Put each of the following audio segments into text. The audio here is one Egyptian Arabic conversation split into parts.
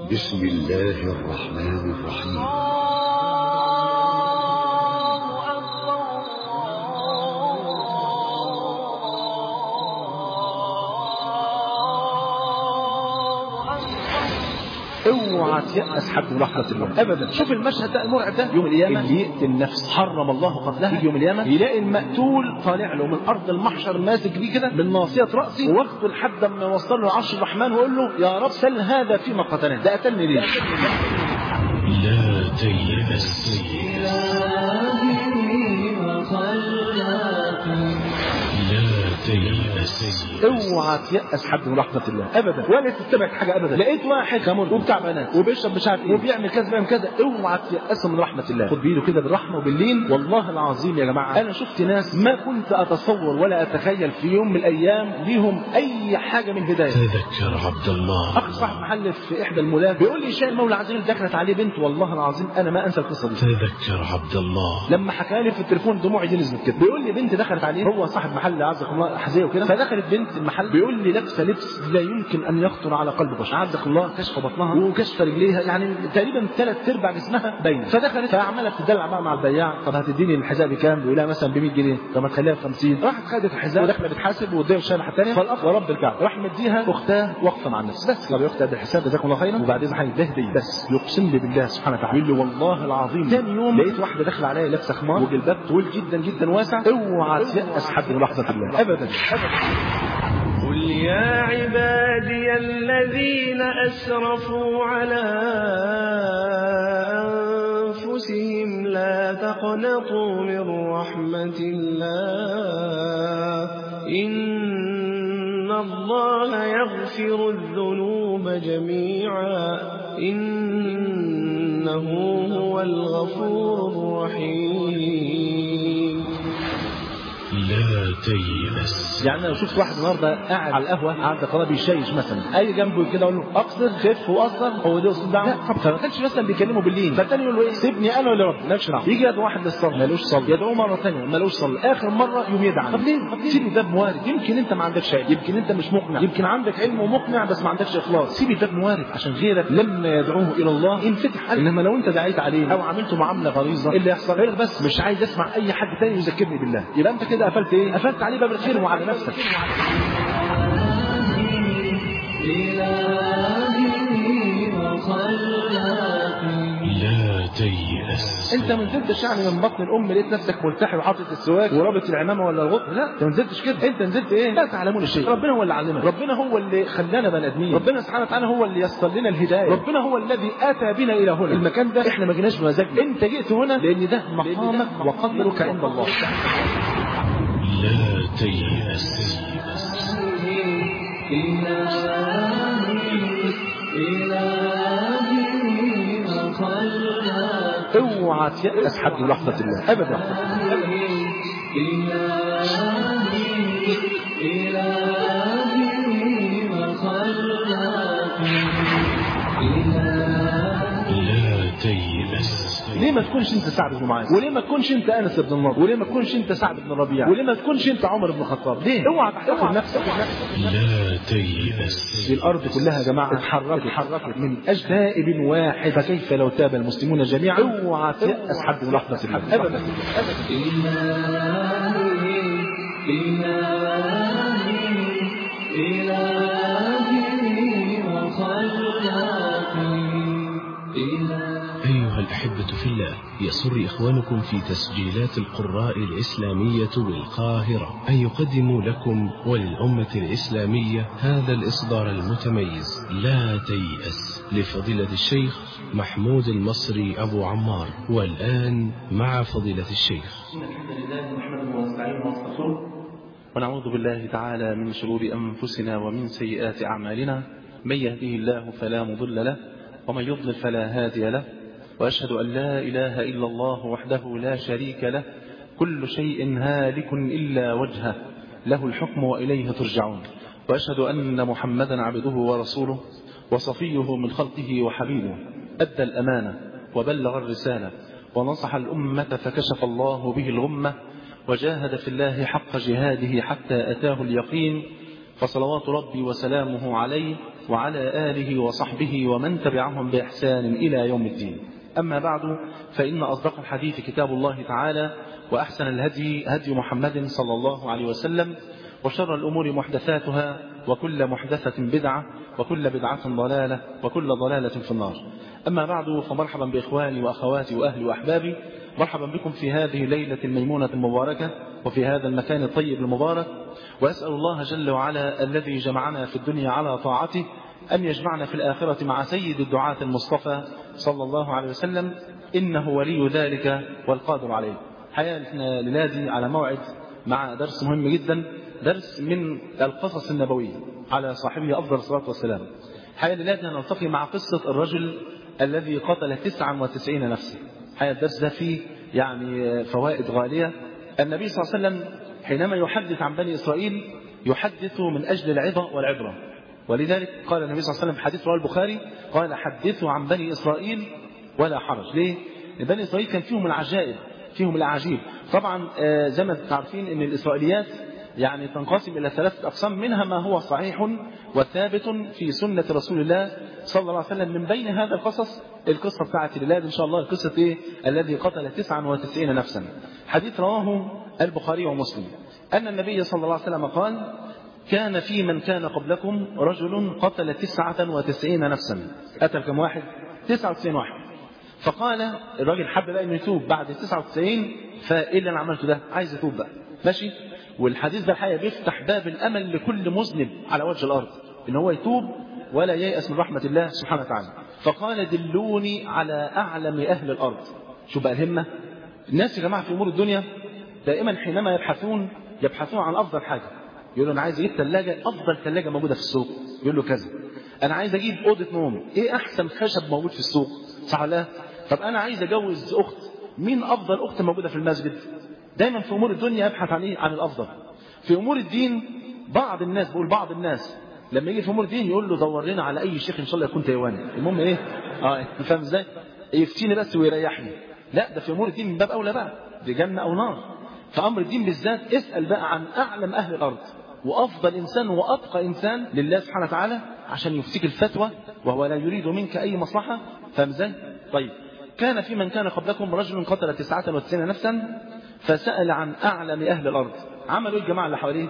بسم الله الرحمن الرحيم اوعى تيأس حد من رحمة الله ابدا شوف المشهد ده المرعب ده يوم القيامة اللي يقتل نفس حرم الله قتلها يجي يوم القيامة يلاقي المقتول طالع له من ارض المحشر ماسك بيه كده من ناصية رأسي واخده لحد ما يوصل له عرش الرحمن ويقول له يا رب سل هذا فيما قتلني ده قتلني ليه؟ لا تيأس لا تيأس اوعى تيأس حد من رحمة الله ابدا ولا تستبعد حاجة ابدا لقيت واحد خمر وبتاع بنات وبيشرب مش عارف ايه وبيعمل كذا بيعمل كذا اوعى تيأسه من رحمة الله خد بايده كده بالرحمة وباللين والله العظيم يا جماعة انا شفت ناس ما كنت اتصور ولا اتخيل في يوم من الايام ليهم اي حاجة من هداية تذكر عبد الله اخ صاحب محل في احدى المولات بيقول لي شايل مولى عزيز دخلت عليه بنت والله العظيم انا ما انسى القصه دي تذكر عبد الله لما حكى لي في التليفون دموعي دي نزلت كده بيقول لي بنت دخلت عليه هو صاحب محل عزك الله حزيه وكده فدخلت بنت المحل بيقول لي لابسه لبس لا يمكن ان يخطر على قلب بشر عزك الله كشف بطنها وكشف رجليها يعني تقريبا ثلاث ارباع جسمها باينه فدخلت فعماله تدلع بقى مع البياع طب هتديني الحذاء بكام بيقول لها مثلا ب 100 جنيه طب ما تخليها ب 50 راحت خدت الحذاء وداخله بتحاسب وقدام شايله حاجه ثانيه فالاخ ورب الكعبه راح مديها اختها واقفه مع النفس بس طب يا اختي قد الحساب جزاكم الله خيرا وبعدين صحيح ده هديه بس يقسم لي بالله سبحانه وتعالى يقول لي والله العظيم ثاني يوم لقيت واحده داخله عليا لابسه خمار وجلباب طويل جدا جدا واسع اوعى تيأس حد من لحظه الله ابدا قل يا عبادي الذين أسرفوا على أنفسهم لا تقنطوا من رحمة الله إن الله يغفر الذنوب جميعا إنه هو الغفور الرحيم لا تيأس يعني انا لو شفت واحد النهارده قاعد على القهوه قاعد قرار بيشيش مثلا اي جنبه كده اقول له اقصر خف واقصر هو ده اسلوب دعوه لا فما كانش مثلا بيكلمه بالليل فالتاني يقول له ايه سيبني انا ولا رب مالكش دعوه يجي يدعو واحد للصلاه مالوش صلاه يدعوه مره ثانيه مالوش صلاه اخر مره يوم يدعى طب ليه طب ليه سيب الباب موارد يمكن انت ما عندكش علم يمكن انت مش مقنع يمكن عندك علم ومقنع بس ما عندكش اخلاص سيب الباب موارد عشان غيرك لما يدعوه الى الله ينفتح قلبه. انما لو انت دعيت عليه او عملته معامله غليظه ايه اللي يحصل غير بس مش عايز اسمع اي حد تاني يذكرني بالله يبقى انت كده قفلت ايه قفلت عليه باب الخير وعلى نفسك لا تيأس انت ما نزلتش يعني من بطن الام لقيت نفسك ملتحي وحاطط السواك ورابط العمامه ولا الغطر لا انت ما نزلتش كده انت نزلت ايه لا تعلمون شيء ربنا هو اللي علمنا ربنا هو اللي خلانا بني ادمين ربنا سبحانه وتعالى هو اللي يسر لنا الهدايه ربنا هو الذي اتى بنا الى هنا المكان ده احنا ما جيناش بمزاجنا انت جئت هنا لان ده مقامك وقدرك عند الله لا تيأس اوعى تيأس حد من لحظه الله ابدا لا تيأس ليه ما تكونش انت سعد بن معاذ وليه ما تكونش انت انس بن النضر وليه ما تكونش انت سعد بن ربيعه وليه ما تكونش انت عمر بن الخطاب ليه اوعى تحتقر نفسك لا تيأس دي الارض كلها يا جماعه اتحركت اتحركت من اجل تائب واحد فكيف لو تاب المسلمون جميعا اوعى تيأس حد من لحظه الله ابدا أيها الأحبة في الله يسر إخوانكم في تسجيلات القراء الإسلامية بالقاهرة أن يقدموا لكم وللأمة الإسلامية هذا الإصدار المتميز لا تيأس لفضيلة الشيخ محمود المصري أبو عمار والآن مع فضيلة الشيخ إن الحمد لله نحمده ونستعينه ونستغفره ونعوذ بالله تعالى من شرور أنفسنا ومن سيئات أعمالنا من يهده الله فلا مضل له ومن يضلل فلا هادي له وأشهد أن لا إله إلا الله وحده لا شريك له كل شيء هالك إلا وجهه له الحكم وإليه ترجعون وأشهد أن محمدا عبده ورسوله وصفيه من خلقه وحبيبه أدى الأمانة وبلغ الرسالة ونصح الأمة فكشف الله به الغمة وجاهد في الله حق جهاده حتى أتاه اليقين فصلوات ربي وسلامه عليه وعلى آله وصحبه ومن تبعهم بإحسان إلى يوم الدين أما بعد فإن أصدق الحديث كتاب الله تعالى وأحسن الهدي هدي محمد صلى الله عليه وسلم وشر الأمور محدثاتها وكل محدثة بدعة وكل بدعة ضلالة وكل ضلالة في النار أما بعد فمرحبا بإخواني وأخواتي وأهلي وأحبابي مرحبا بكم في هذه الليلة الميمونة المباركة وفي هذا المكان الطيب المبارك وأسأل الله جل وعلا الذي جمعنا في الدنيا على طاعته أن يجمعنا في الآخرة مع سيد الدعاة المصطفى صلى الله عليه وسلم إنه ولي ذلك والقادر عليه حياتنا لنادي على موعد مع درس مهم جدا درس من القصص النبوية على صاحبه أفضل الصلاة والسلام حياة لنادي نلتقي مع قصة الرجل الذي قتل 99 نفسا حياة الدرس ده فيه يعني فوائد غالية النبي صلى الله عليه وسلم حينما يحدث عن بني إسرائيل يحدث من أجل العظة والعبرة ولذلك قال النبي صلى الله عليه وسلم في حديث رواه البخاري قال حدثوا عن بني إسرائيل ولا حرج ليه؟ بني إسرائيل كان فيهم العجائب فيهم الأعاجيب طبعا زي ما تعرفين أن الإسرائيليات يعني تنقسم إلى ثلاثة أقسام منها ما هو صحيح وثابت في سنة رسول الله صلى الله عليه وسلم من بين هذا القصص القصة بتاعت الولاد إن شاء الله قصة إيه الذي قتل 99 نفسا حديث رواه البخاري ومسلم أن النبي صلى الله عليه وسلم قال كان في من كان قبلكم رجل قتل 99 نفسا قتل كم واحد 99 واحد فقال الراجل حب بقى انه يتوب بعد 99 فايه اللي انا عملته ده عايز يتوب بقى ماشي والحديث ده الحقيقه بيفتح باب الامل لكل مذنب على وجه الارض ان هو يتوب ولا ييأس من رحمه الله سبحانه وتعالى فقال دلوني على اعلم اهل الارض شو بقى الهمه الناس يا جماعه في امور الدنيا دائما حينما يبحثون يبحثون عن افضل حاجه يقول له انا عايز اجيب ثلاجه افضل ثلاجه موجوده في السوق يقول له كذا انا عايز اجيب اوضه نوم ايه احسن خشب موجود في السوق صح ولا طب انا عايز اجوز اخت مين افضل اخت موجوده في المسجد دايما في امور الدنيا يبحث عن ايه عن الافضل في امور الدين بعض الناس بقول بعض الناس لما يجي في امور الدين يقول له دور لنا على اي شيخ ان شاء الله يكون تايواني المهم ايه اه فاهم ازاي يفتيني بس ويريحني لا ده في امور الدين من باب اولى بقى دي جنه او نار في امر الدين بالذات اسال بقى عن اعلم اهل الارض وافضل انسان واتقى انسان لله سبحانه وتعالى عشان يفتيك الفتوى وهو لا يريد منك اي مصلحه فاهم ازاي طيب كان في من كان قبلكم رجل قتل 99 نفسا فسأل عن أعلم أهل الأرض عملوا الجماعة اللي حواليه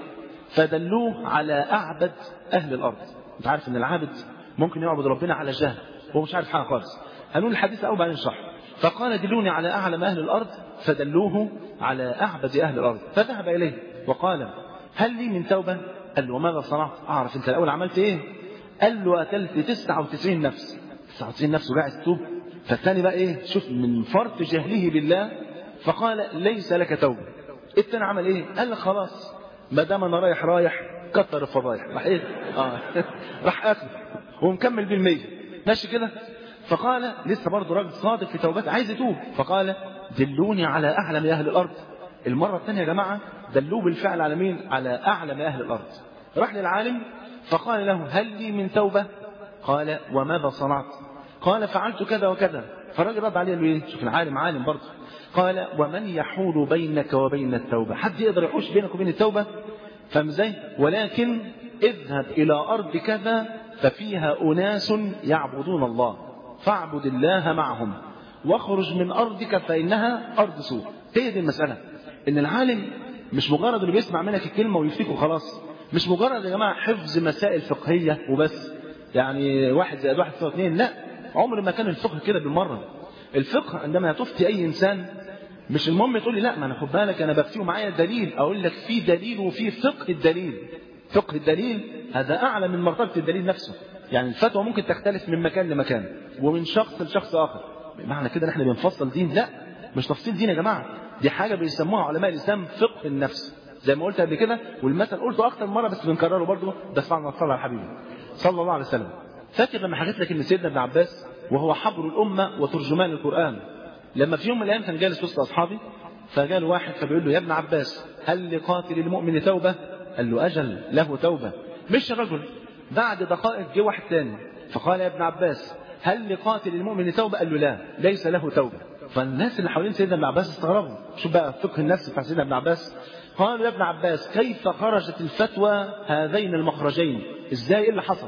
فدلوه على أعبد أهل الأرض أنت عارف أن العابد ممكن يعبد ربنا على جهل وهو مش عارف حاجة خالص هنقول الحديث أول بعدين نشرح فقال دلوني على أعلم أهل الأرض فدلوه على أعبد أهل الأرض فذهب إليه وقال هل لي من توبة قال له وماذا صنعت أعرف أنت الأول عملت إيه قال له قتلت 99 نفس 99 نفس وقاعد تتوب فالثاني بقى ايه شوف من فرط جهله بالله فقال ليس لك توبه الثاني عمل ايه قال لك خلاص ما دام انا رايح رايح كتر الفضايح راح ايه اه راح اخذ ومكمل بالمية ماشي كده فقال لسه برضه راجل صادق في توبته عايز يتوب فقال دلوني على اعلم اهل الارض المره الثانيه يا جماعه دلوه بالفعل على مين على اعلم اهل الارض راح للعالم فقال له هل لي من توبه قال وماذا صنعت قال فعلت كذا وكذا فالراجل رد عليه قال له ايه شوف العالم عالم برضه قال ومن يحول بينك وبين التوبه حد يقدر يحوش بينك وبين التوبه فاهم ازاي ولكن اذهب الى ارض كذا ففيها اناس يعبدون الله فاعبد الله معهم واخرج من ارضك فانها ارض سوء هي دي المساله ان العالم مش مجرد انه بيسمع منك الكلمه ويفتيك وخلاص مش مجرد يا جماعه حفظ مسائل فقهيه وبس يعني واحد زائد واحد يساوي اثنين لا عمر ما كان الفقه كده بالمره الفقه عندما تفتي اي انسان مش المهم تقول لي لا ما انا خد بالك انا بفتيه معايا دليل اقول لك في دليل وفي فقه الدليل فقه الدليل هذا اعلى من مرتبه الدليل نفسه يعني الفتوى ممكن تختلف من مكان لمكان ومن شخص لشخص اخر معنى كده ان احنا بنفصل دين لا مش تفصيل دين يا جماعه دي حاجه بيسموها علماء الاسلام فقه النفس زي ما قلت قبل كده والمثل قلته اكتر من مره بس بنكرره برضه بس بعد ما تصلي على حبيبي صلى الله عليه وسلم فاكر لما حكيت لك ان سيدنا ابن عباس وهو حبر الامه وترجمان القران لما في يوم من الايام كان جالس وسط اصحابي فجاء واحد فبيقول له يا ابن عباس هل لقاتل المؤمن توبه؟ قال له اجل له توبه مش الرجل بعد دقائق جه واحد تاني فقال يا ابن عباس هل لقاتل المؤمن توبه؟ قال له لا ليس له توبه فالناس اللي حوالين سيدنا ابن عباس استغربوا شوف بقى فقه النفس بتاع سيدنا ابن عباس قالوا يا ابن عباس كيف خرجت الفتوى هذين المخرجين ازاي ايه اللي حصل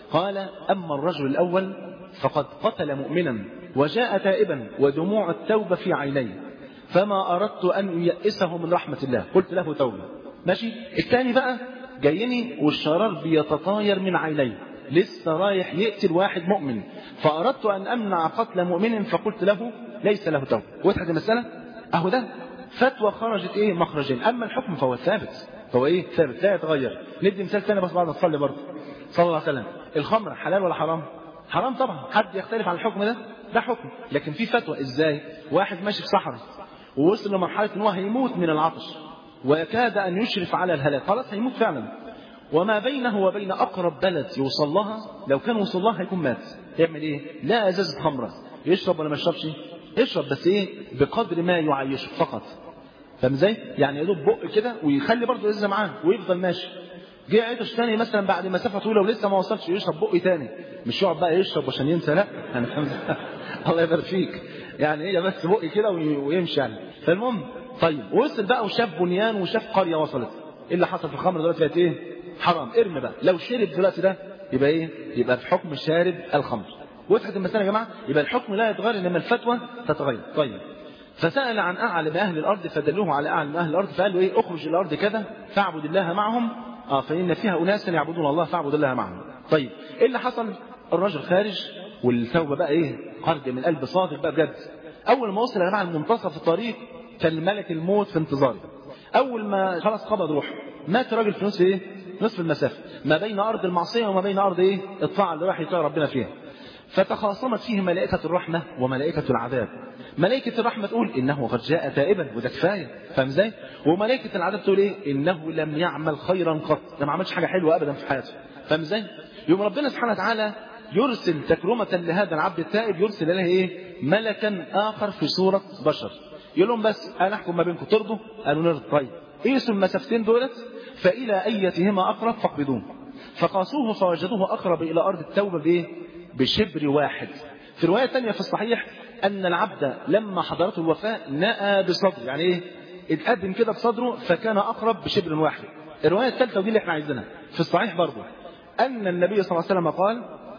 قال أما الرجل الأول فقد قتل مؤمنا وجاء تائبا ودموع التوبة في عينيه فما أردت أن ييأسه من رحمة الله قلت له توبة ماشي الثاني بقى جايني والشرار بيتطاير من عينيه لسه رايح يقتل واحد مؤمن فأردت أن أمنع قتل مؤمن فقلت له ليس له توبة وضحت المسألة أهو ده فتوى خرجت إيه مخرجين أما الحكم فهو ثابت فهو إيه ثابت لا يتغير ندي مثال ثاني بس بعد ما تصلي برضه صلى الله عليه وسلم الخمر حلال ولا حرام حرام طبعا حد يختلف عن الحكم ده ده حكم لكن في فتوى ازاي واحد ماشي في صحراء ووصل لمرحله ان هو هيموت من العطش وكاد ان يشرف على الهلاك خلاص هيموت فعلا وما بينه وبين اقرب بلد يوصل لها لو كان وصل لها هيكون مات يعمل ايه لا ازازه خمره يشرب ولا ما يشربش يشرب بس ايه بقدر ما يعيشه فقط فاهم ازاي يعني يدوب بق كده ويخلي برضه ازازه معاه ويفضل ماشي جه عطش تاني مثلا بعد مسافه طويله ولسه ما وصلش يشرب بقي تاني مش يقعد بقى يشرب عشان ينسى لا يعني فاهم الله يبارك فيك يعني هي بس بقي كده ويمشي يعني فالمهم طيب وصل بقى وشاف بنيان وشاف قريه وصلت ايه اللي حصل في الخمر دلوقتي بقت ايه حرام ارمي بقى لو شرب دلوقتي ده يبقى ايه يبقى في حكم شارب الخمر وضحت المساله يا جماعه يبقى الحكم لا يتغير انما الفتوى تتغير طيب فسأل عن أعلم أهل الأرض فدلوه على أعلم أهل الأرض فقال له إيه أخرج إلى الأرض كذا فاعبد الله معهم آه فإن فيها أناسا يعبدون الله فاعبد الله معهم طيب إيه اللي حصل الرجل خارج والتوبة بقى إيه خرج من قلب صادق بقى بجد أول ما وصل يا جماعة لمنتصف الطريق كان ملك الموت في انتظاره أول ما خلاص قبض روحه مات راجل في نصف إيه نصف المسافة ما بين أرض المعصية وما بين أرض إيه الطاعة اللي راح يطيع ربنا فيها فتخاصمت فيه ملائكة الرحمة وملائكة العذاب ملائكة الرحمة تقول إنه قد جاء تائبا وده كفاية فاهم ازاي؟ وملائكة العذاب تقول إيه؟ إنه لم يعمل خيرا قط ده ما عملش حاجة حلوة أبدا في حياته فاهم ازاي؟ يوم ربنا سبحانه وتعالى يرسل تكرمة لهذا العبد التائب يرسل إليه إيه؟ ملكا آخر في صورة بشر يقول لهم بس أنا أحكم ما بينكم ترضوا؟ قالوا نرضى طيب قيسوا المسافتين دولت فإلى أيتهما أقرب فاقبضوه فقاسوه فوجدوه أقرب إلى أرض التوبة بإيه؟ بشبر واحد في رواية ثانية في الصحيح أن العبد لما حضرته الوفاة نأى بصدره يعني إيه اتقدم كده بصدره فكان أقرب بشبر واحد الرواية الثالثة ودي اللي احنا عايزينها في الصحيح برضه أن النبي صلى الله عليه وسلم قال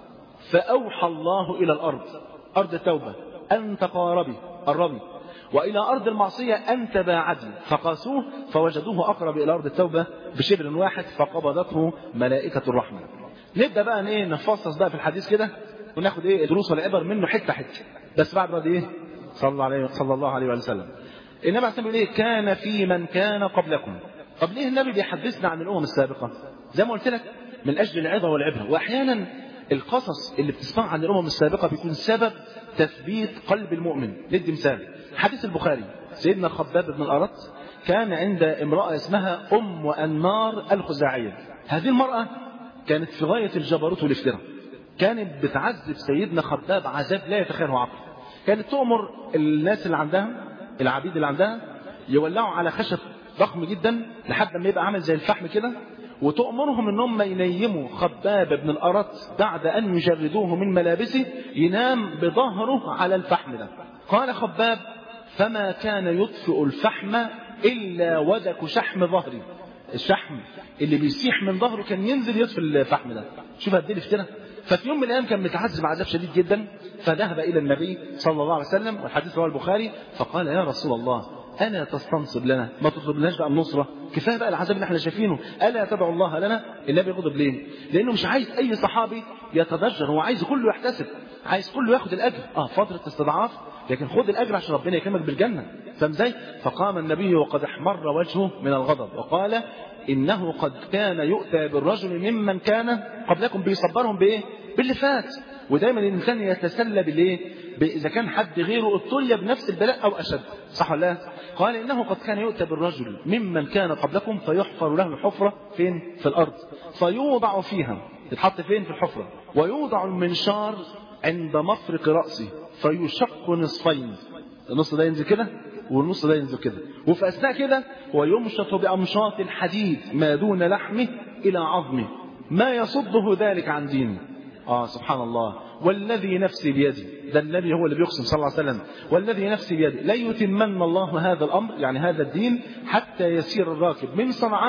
فأوحى الله إلى الأرض أرض التوبة أن تقاربي قربي وإلى أرض المعصية أن تباعدي فقاسوه فوجدوه أقرب إلى أرض التوبة بشبر واحد فقبضته ملائكة الرحمة نبدأ بقى إيه نفصص بقى في الحديث كده وناخد إيه دروس والعبر منه حتة حتة بس بعد ما إيه صلى الله عليه صلى الله عليه وسلم النبي عليه الصلاة إيه كان في من كان قبلكم طب ليه النبي بيحدثنا عن الأمم السابقة زي ما قلت لك من أجل العظة والعبرة وأحيانا القصص اللي بتسمعها عن الأمم السابقة بيكون سبب تثبيت قلب المؤمن ندي مثال حديث البخاري سيدنا خباب بن الأرط كان عند امرأة اسمها أم أنمار الخزاعية هذه المرأة كانت في غاية الجبروت والافتراء كانت بتعذب سيدنا خباب عذاب لا يتخيله عقل كانت تؤمر الناس اللي عندها العبيد اللي عندها يولعوا على خشب ضخم جدا لحد ما يبقى عامل زي الفحم كده وتؤمرهم ان هم ينيموا خباب بن الأرط بعد أن يجردوه من ملابسه ينام بظهره على الفحم ده قال خباب فما كان يطفئ الفحم إلا ودك شحم ظهري الشحم اللي بيسيح من ظهره كان ينزل يطفي الفحم ده شوف قد ايه الافتراء ففي يوم من الايام كان متعذب عذاب شديد جدا فذهب الى النبي صلى الله عليه وسلم والحديث رواه البخاري فقال يا رسول الله الا تستنصب لنا ما تطلب لناش بقى النصره كفايه بقى العذاب اللي احنا شايفينه الا تدعو الله لنا النبي يغضب ليه لانه مش عايز اي صحابي يتضجر هو عايز كله يحتسب عايز كله ياخد الاجر اه فتره استضعاف لكن خد الاجر عشان ربنا يكرمك بالجنه فاهم ازاي فقام النبي وقد احمر وجهه من الغضب وقال انه قد كان يؤتى بالرجل ممن كان قبلكم بيصبرهم بايه باللي فات ودايما الانسان يتسلى بالايه اذا كان حد غيره ابتلي بنفس البلاء او اشد صح ولا لا قال انه قد كان يؤتى بالرجل ممن كان قبلكم فيحفر له حفره فين في الارض فيوضع فيها يتحط فين في الحفره ويوضع المنشار عند مفرق راسه فيشق نصفين النص ده ينزل كده والنص ده ينزل كده وفي اثناء كده هو يمشط بامشاط الحديد ما دون لحمه الى عظمه ما يصده ذلك عن دينه اه سبحان الله والذي نفسي بيده ده النبي هو اللي بيقسم صلى الله عليه وسلم والذي نفسي بيده لا يتمن الله هذا الامر يعني هذا الدين حتى يسير الراكب من صنعاء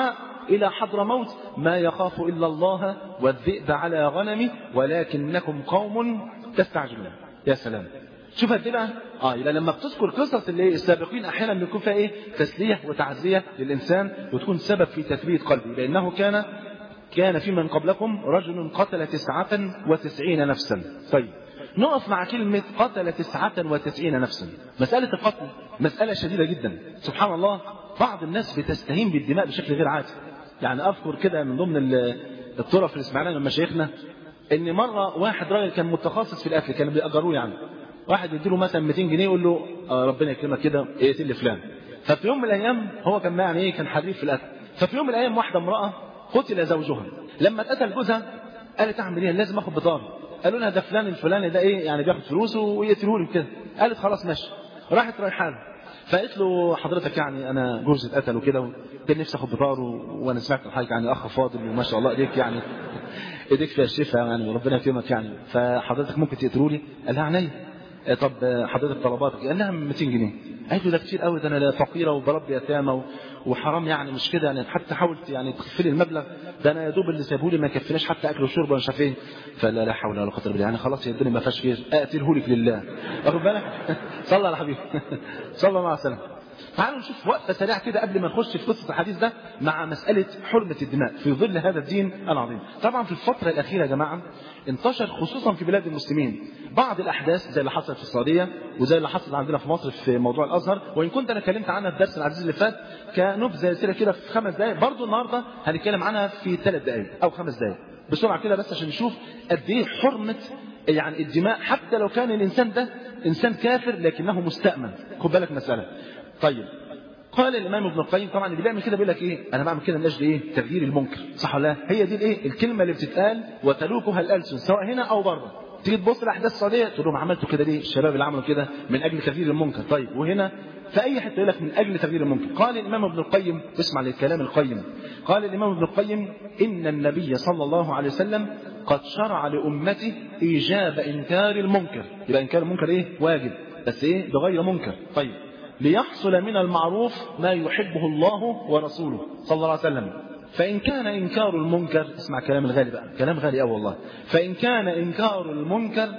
إلى حضر موت ما يخاف إلا الله والذئب على غنمي ولكنكم قوم تستعجلون يا سلام شوف قد بقى اه يبقى لما بتذكر قصص اللي السابقين احيانا بيكون فيها ايه تسليه وتعزيه للانسان وتكون سبب في تثبيت قلبه لانه كان كان في من قبلكم رجل قتل تسعة وتسعين نفسا طيب نقف مع كلمة قتل تسعة وتسعين نفسا مسألة القتل مسألة شديدة جدا سبحان الله بعض الناس بتستهين بالدماء بشكل غير عادي يعني أذكر كده من ضمن الطرف اللي سمعناها من مشايخنا ان مره واحد راجل كان متخصص في الاكل كانوا بيأجروه يعني واحد يديله مثلا 200 جنيه يقول له آه ربنا يكرمك كده اقتل لي فلان ففي يوم من الايام هو كان يعني ايه كان حريف في الاكل ففي يوم من الايام واحده امراه قتل زوجها لما اتقتل جوزها قالت اعمل ايه لازم اخد بطار قالوا لها ده فلان الفلاني ده ايه يعني بياخد فلوسه ويقتلوه لي كده قالت خلاص ماشي راحت رايحه له فقالت له حضرتك يعني انا جوزي اتقتل وكده كان نفسي اخد بطاره وانا سمعت من حضرتك يعني اخ فاضل وما شاء الله ايديك يعني ايديك فيها الشفاء يعني وربنا يكرمك يعني فحضرتك ممكن تقتلوا لي قال لها عينيا طب حضرتك طلباتك قال لها 200 جنيه قالت له ده كتير قوي ده انا فقيره وبربي يتامى وحرام يعني مش كده يعني حتى حاولت يعني تخفي لي المبلغ ده انا يا دوب اللي سابه لي ما يكفيناش حتى اكل وشرب ولا شايف ايه فلا لا حول ولا قوه الا بالله يعني خلاص يا الدنيا ما فيهاش خير اقتله لك لله واخد بالك صلى على حبيبي صلى الله عليه وسلم تعالوا نشوف وقفه سريعه كده قبل ما نخش في قصه الحديث ده مع مساله حرمه الدماء في ظل هذا الدين العظيم. طبعا في الفتره الاخيره يا جماعه انتشر خصوصا في بلاد المسلمين بعض الاحداث زي اللي حصل في السعوديه وزي اللي حصل عندنا في مصر في موضوع الازهر وان كنت انا اتكلمت عنها في الدرس العزيز اللي فات كنبذه يسيره كده في خمس دقائق برضه النهارده هنتكلم عنها في ثلاث دقائق او خمس دقائق بسرعه كده بس عشان نشوف قد ايه حرمه يعني الدماء حتى لو كان الانسان ده انسان كافر لكنه مستأمن خد بالك مساله طيب قال الامام ابن القيم طبعا اللي بيعمل كده بيقول لك ايه انا بعمل كده من اجل ايه تغيير المنكر صح ولا لا هي دي الايه الكلمه اللي بتتقال وتلوكها الالسن سواء هنا او بره تيجي تبص لاحداث السعوديه تقول لهم عملتوا كده ليه الشباب اللي عملوا كده من اجل تغيير المنكر طيب وهنا في اي حته يقول لك من اجل تغيير المنكر قال الامام ابن القيم اسمع للكلام القيم قال الامام ابن القيم ان النبي صلى الله عليه وسلم قد شرع لامته ايجاب انكار المنكر يبقى انكار المنكر ايه واجب بس ايه بغير منكر طيب ليحصل من المعروف ما يحبه الله ورسوله صلى الله عليه وسلم فإن كان إنكار المنكر اسمع كلام الغالي بقى كلام غالي أوي والله فإن كان إنكار المنكر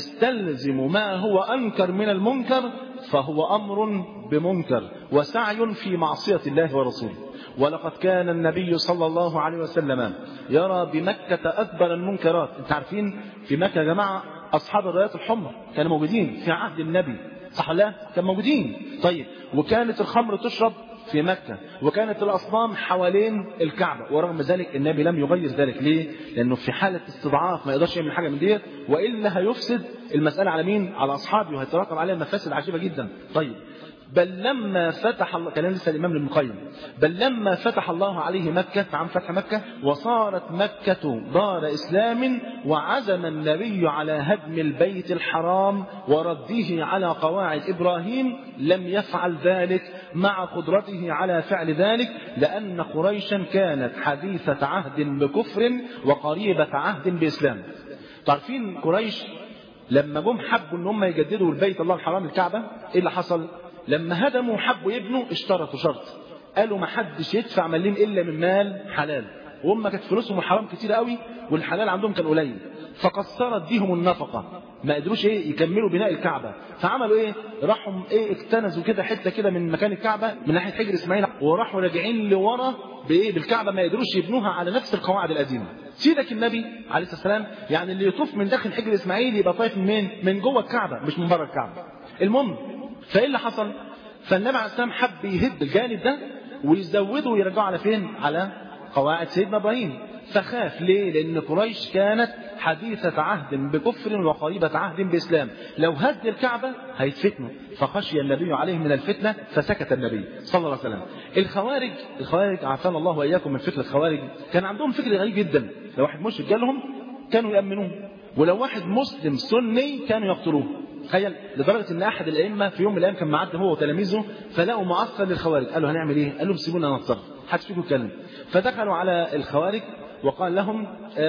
يستلزم ما هو أنكر من المنكر فهو أمر بمنكر وسعي في معصية الله ورسوله ولقد كان النبي صلى الله عليه وسلم يرى بمكة أكبر المنكرات انت عارفين في مكة يا جماعة أصحاب الرايات الحمر كانوا موجودين في عهد النبي صح لا كانوا موجودين طيب وكانت الخمر تشرب في مكة وكانت الأصنام حوالين الكعبة ورغم ذلك النبي لم يغير ذلك ليه لأنه في حالة استضعاف ما يقدرش يعمل حاجة من دي وإلا هيفسد المسألة على مين على أصحابه وهيتراكم عليها مفاسد عجيبة جدا طيب بل لما فتح الله كلام لسه الإمام ابن القيم بل لما فتح الله عليه مكة في عام فتح مكة وصارت مكة دار إسلام وعزم النبي على هدم البيت الحرام ورده على قواعد إبراهيم لم يفعل ذلك مع قدرته على فعل ذلك لأن قريشا كانت حديثة عهد بكفر وقريبة عهد بإسلام تعرفين قريش لما جم حبوا ان هم يجددوا البيت الله الحرام الكعبة ايه اللي حصل لما هدموا حبوا يبنوا اشترطوا شرط قالوا ما حدش يدفع مليم الا من مال حلال وهم كانت فلوسهم الحرام كتير قوي والحلال عندهم كان قليل فقصرت بيهم النفقة ما قدروش ايه يكملوا بناء الكعبة فعملوا ايه راحوا ايه اكتنزوا كده حتة كده من مكان الكعبة من ناحية حجر اسماعيل وراحوا راجعين لورا بايه بالكعبة ما قدروش يبنوها على نفس القواعد القديمة سيدك النبي عليه الصلاة والسلام يعني اللي يطوف من داخل حجر اسماعيل يبقى طايف من من جوه الكعبة مش من بره الكعبة المهم فايه اللي حصل فالنبي عليه السلام حب يهد الجانب ده ويزوده ويرجعه على فين على قواعد سيدنا ابراهيم فخاف ليه لان قريش كانت حديثة عهد بكفر وقريبة عهد بإسلام لو هد الكعبة هيتفتنوا فخشي النبي عليهم من الفتنة فسكت النبي صلى الله عليه وسلم الخوارج الخوارج عافانا الله وإياكم من فكرة الخوارج كان عندهم فكر غريب جدا لو واحد مشرك جالهم كانوا يأمنوه ولو واحد مسلم سني كانوا يقتلوه تخيل لدرجة ان احد الائمة في يوم من الايام كان معدي هو وتلاميذه فلقوا معسكر للخوارج قالوا هنعمل ايه قال لهم سيبونا نتصرف حدش فيكم يتكلم فدخلوا على الخوارج وقال لهم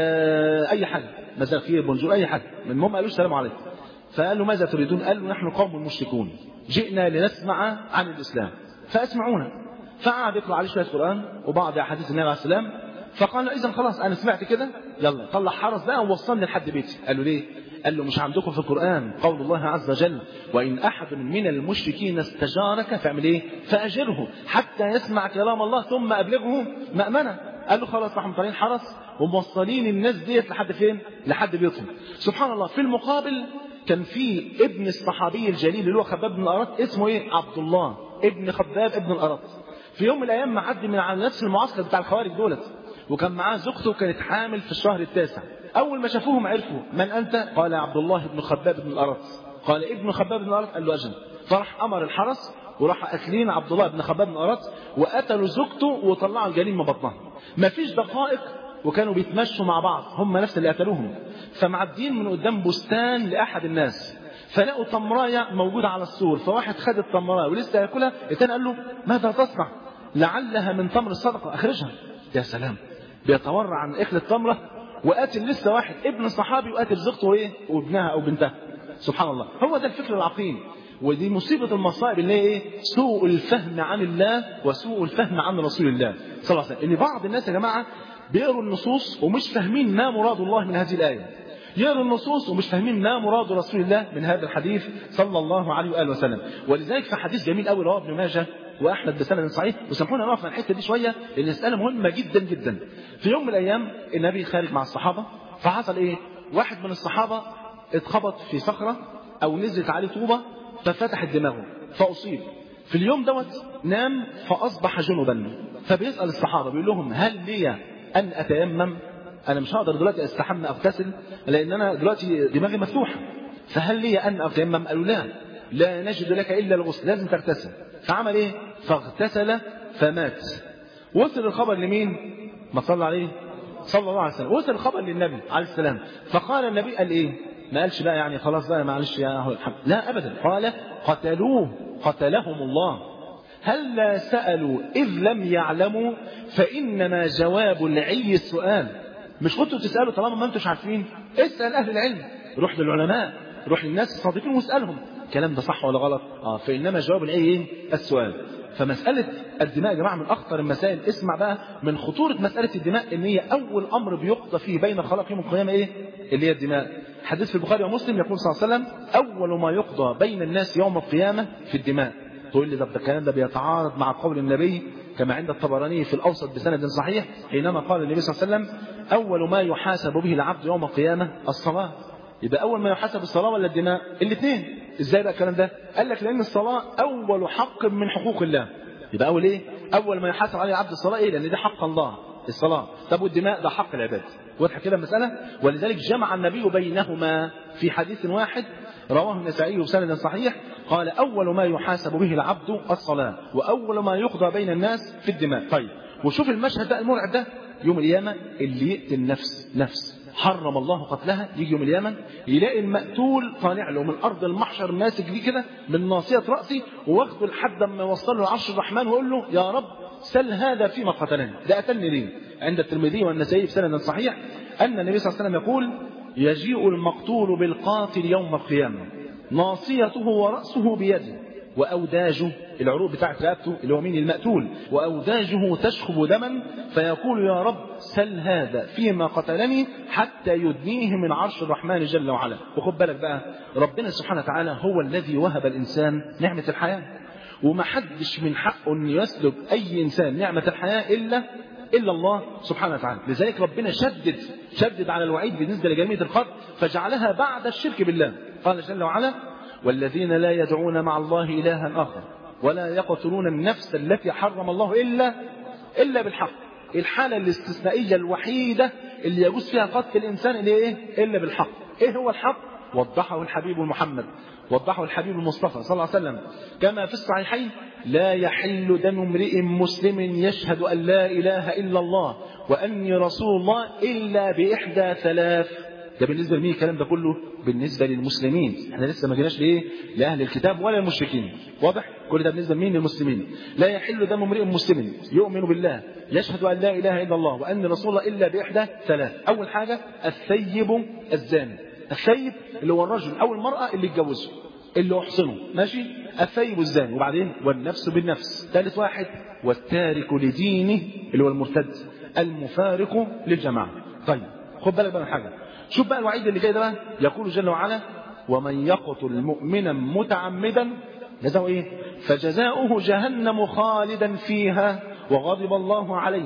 آه اي حاجه مساء الخير بونجور اي حاجه من هم قالوا السلام عليكم فقالوا ماذا تريدون قالوا نحن قوم مشركون جئنا لنسمع عن الاسلام فاسمعونا فقعد يقرأ عليه شوية قرآن وبعض أحاديث النبي عليه السلام فقال له إذا خلاص أنا سمعت كده يلا طلع حرس بقى ووصلني لحد بيتي قال له ليه؟ قال له مش عندكم في القرآن قول الله عز وجل وإن أحد من المشركين استجارك فاعمل إيه؟ فأجره حتى يسمع كلام الله ثم أبلغه مأمنة قال له خلاص راح مطلعين حرس وموصلين الناس ديت لحد فين؟ لحد بيتهم سبحان الله في المقابل كان في ابن الصحابي الجليل اللي هو خباب بن الأرط اسمه إيه؟ عبد الله ابن خباب ابن الأرط في يوم من الأيام معدي من على نفس المعسكر بتاع الخوارج دولت وكان معاه زوجته كانت حامل في الشهر التاسع أول ما شافوهم عرفوا من أنت؟ قال عبد الله بن خباب بن الأرط قال ابن خباب بن الأرط قال له أجل فراح أمر الحرس وراح قاتلين عبد الله بن خباب بن الأرط وقتلوا زوجته وطلعوا الجليل من بطنها ما فيش دقائق وكانوا بيتمشوا مع بعض هم نفس اللي قتلوهم فمعدين من قدام بستان لأحد الناس فلقوا تمراية موجودة على السور فواحد خد التمراية ولسه ياكلها الثاني قال له ماذا تصنع لعلها من تمر الصدقة أخرجها يا سلام بيتورع عن اكل التمره وقاتل لسه واحد ابن صحابي وقاتل زوجته وايه وابنها او بنتها سبحان الله هو ده الفكر العقيم ودي مصيبة المصائب اللي هي ايه؟ سوء الفهم عن الله وسوء الفهم عن رسول الله صلى الله عليه وسلم، ان بعض الناس يا جماعة بيقروا النصوص ومش فاهمين ما مراد الله من هذه الآية. يقروا النصوص ومش فاهمين ما مراد رسول الله من هذا الحديث صلى الله عليه واله وسلم، ولذلك في حديث جميل قوي رواه ابن ماجه واحمد بسند صحيح وسامحونا نقف على الحته دي شويه لان المساله مهمه جدا جدا. في يوم من الايام النبي خارج مع الصحابه فحصل ايه؟ واحد من الصحابه اتخبط في صخره او نزلت عليه طوبه ففتحت دماغه فاصيب. في اليوم دوت نام فاصبح جنبا فبيسال الصحابه بيقول لهم هل لي ان اتيمم؟ انا مش هقدر دلوقتي استحمى اغتسل لان انا دلوقتي دماغي مفتوحه. فهل لي ان اتيمم؟ قالوا لا لا نجد لك الا الغسل لازم تغتسل. فعمل ايه؟ فاغتسل فمات. وصل الخبر لمين؟ ما صلى عليه صلى الله عليه وسلم وصل الخبر للنبي عليه السلام فقال النبي قال ايه ما قالش بقى يعني خلاص بقى معلش يا أهو الحمد لا ابدا قال قتلوه قتلهم الله هل سألوا إذ لم يعلموا فإنما جواب العي السؤال مش كنتوا تسألوا طالما ما انتوش عارفين اسأل أهل العلم روح للعلماء روح للناس الصادقين واسألهم الكلام ده صح ولا غلط اه فإنما جواب العي ايه السؤال فمسألة الدماء يا جماعة من أخطر المسائل اسمع بقى من خطورة مسألة الدماء إن هي أول أمر بيقضى فيه بين الخلق يوم القيامة إيه؟ اللي هي الدماء. حديث في البخاري ومسلم يقول صلى الله عليه وسلم أول ما يقضى بين الناس يوم القيامة في الدماء. تقول لي ده الكلام ده بيتعارض مع قول النبي كما عند الطبراني في الأوسط بسند صحيح حينما قال النبي صلى الله عليه وسلم أول ما يحاسب به العبد يوم القيامة الصلاة. يبقى أول ما يحاسب الصلاة ولا الدماء؟ الاثنين. إزاي بقى الكلام ده؟ قال لك لأن الصلاة أول حق من حقوق الله. يبقى أول إيه؟ أول ما يحاسب عليه عبد الصلاة إيه؟ لأن ده حق الله الصلاة طب والدماء ده حق العباد واضحة كده المسألة ولذلك جمع النبي بينهما في حديث واحد رواه النسائي بسند صحيح قال أول ما يحاسب به العبد الصلاة وأول ما يقضى بين الناس في الدماء طيب وشوف المشهد ده المرعب ده يوم القيامة اللي يقتل نفس نفس حرم الله قتلها يجي يوم اليمن يلاقي المقتول طالع له من ارض المحشر ماسك دي كده من ناصيه راسي واخده لحد ما يوصل له عرش الرحمن ويقول له يا رب سل هذا فيما قتلني ده قتلني ليه عند الترمذي والنسائي بسند صحيح ان النبي صلى الله عليه وسلم يقول يجيء المقتول بالقاتل يوم القيامه ناصيته وراسه بيده وأوداجه العروق بتاعت رقبته اللي هو مين المقتول وأوداجه تشخب دما فيقول يا رب سل هذا فيما قتلني حتى يدنيه من عرش الرحمن جل وعلا وخد بالك بقى ربنا سبحانه وتعالى هو الذي وهب الإنسان نعمة الحياة ومحدش من حقه أن يسلب أي إنسان نعمة الحياة إلا إلا الله سبحانه وتعالى لذلك ربنا شدد شدد على الوعيد بالنسبة لجميع الخلق فجعلها بعد الشرك بالله قال جل وعلا والذين لا يدعون مع الله إلها آخر ولا يقتلون النفس التي حرم الله إلا إلا بالحق الحالة الاستثنائية الوحيدة اللي يجوز فيها قتل الإنسان اللي إيه؟ إلا بالحق إيه هو الحق وضحه الحبيب محمد وضحه الحبيب المصطفى صلى الله عليه وسلم كما في الصحيحين لا يحل دم امرئ مسلم يشهد أن لا إله إلا الله وأني رسول الله إلا بإحدى ثلاث ده بالنسبة لمين الكلام ده كله بالنسبة للمسلمين احنا لسه ما جيناش لإيه لأهل الكتاب ولا المشركين واضح كل ده بالنسبة لمين للمسلمين لا يحل دم امرئ مسلم يؤمن بالله يشهد أن لا إله إلا الله وأن رسول الله إلا بإحدى ثلاث أول حاجة الثيب الزاني الثيب اللي هو الرجل أو المرأة اللي اتجوزه اللي احصنه ماشي الثيب الزاني وبعدين والنفس بالنفس ثالث واحد والتارك لدينه اللي هو المرتد المفارق للجماعه طيب خد بالك بقى من حاجه شوف بقى الوعيد اللي جاي ده بقى يقول جل وعلا ومن يقتل مؤمنا متعمدا جزاؤه ايه فجزاؤه جهنم خالدا فيها وغضب الله عليه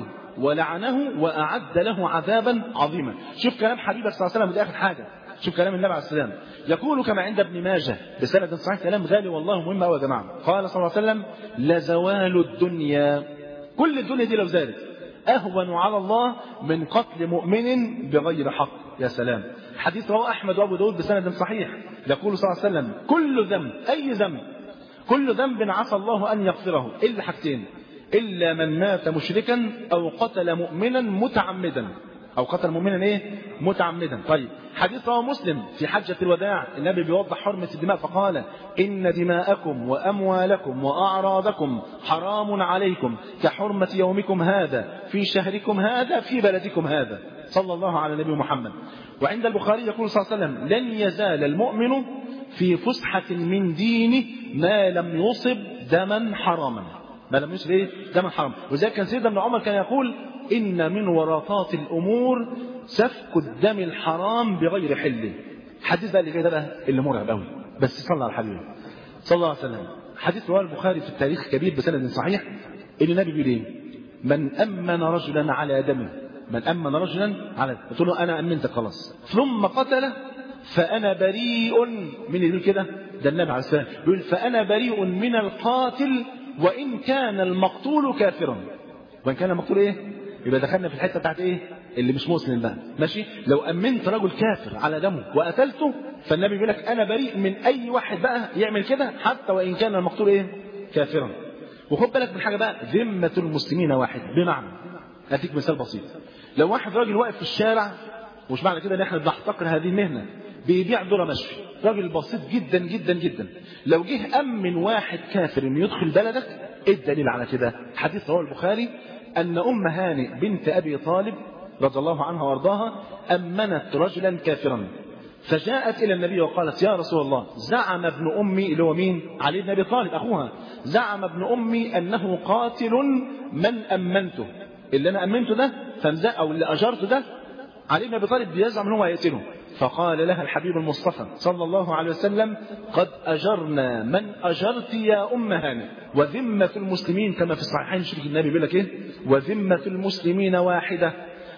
ولعنه واعد له عذابا عظيما شوف كلام حبيبك صلى الله عليه وسلم دي اخر حاجه شوف كلام النبي عليه السلام يقول كما عند ابن ماجه بسند صحيح كلام غالي والله مهم قوي يا جماعه قال صلى الله عليه وسلم لزوال الدنيا كل الدنيا دي لو زالت اهون على الله من قتل مؤمن بغير حق يا سلام حديث رواه احمد وابو داود بسند صحيح يقول صلى الله عليه وسلم كل ذنب اي ذنب كل ذنب عسى الله ان يغفره الا حاجتين الا من مات مشركا او قتل مؤمنا متعمدا او قتل مؤمنا ايه متعمدا طيب حديث رواه مسلم في حجة الوداع النبي بيوضح حرمة الدماء فقال إن دماءكم وأموالكم وأعراضكم حرام عليكم كحرمة يومكم هذا في شهركم هذا في بلدكم هذا صلى الله على نبي محمد وعند البخاري يقول صلى الله عليه وسلم لن يزال المؤمن في فسحة من دينه ما لم يصب دما حراما ما لم يصب ايه دما حراما وذلك كان سيدنا ابن عمر كان يقول إن من ورطات الأمور سفك الدم الحرام بغير حله حديث بقى اللي جاي ده بقى اللي مرعب قوي بس صلى على الحبيب صلى الله عليه وسلم حديث رواه البخاري في التاريخ كبير بسند صحيح ان النبي بيقول ايه من امن رجلا على دمه من امن رجلا على قلت له انا امنتك خلاص ثم قتله فانا بريء من اللي بيقول كده ده النبي عليه السلام بيقول فانا بريء من القاتل وان كان المقتول كافرا وان كان المقتول ايه يبقى دخلنا في الحته بتاعت ايه اللي مش مسلم بقى ماشي لو امنت رجل كافر على دمه وقتلته فالنبي بيقول لك انا بريء من اي واحد بقى يعمل كده حتى وان كان المقتول ايه كافرا وخد بالك من حاجه بقى ذمه المسلمين واحد بمعنى اديك مثال بسيط لو واحد راجل واقف في الشارع ومش معنى كده ان احنا بنحتقر هذه المهنه بيبيع ذره مشوي راجل بسيط جدا جدا جدا لو جه امن واحد كافر انه يدخل بلدك ايه الدليل على كده حديث رواه البخاري أن أم هانئ بنت أبي طالب رضي الله عنها وارضاها أمنت رجلا كافرا فجاءت إلى النبي وقالت يا رسول الله زعم ابن أمي اللي هو مين علي بن أبي طالب أخوها زعم ابن أمي أنه قاتل من أمنته اللي أنا أمنته ده فمزا أو اللي أجرته ده علي بن أبي طالب بيزعم أنه هيقتله فقال لها الحبيب المصطفى صلى الله عليه وسلم قد أجرنا من أجرت يا أم هانئ وذمة المسلمين كما في الصحيحين شرك النبي بيقول لك إيه وذمة المسلمين واحدة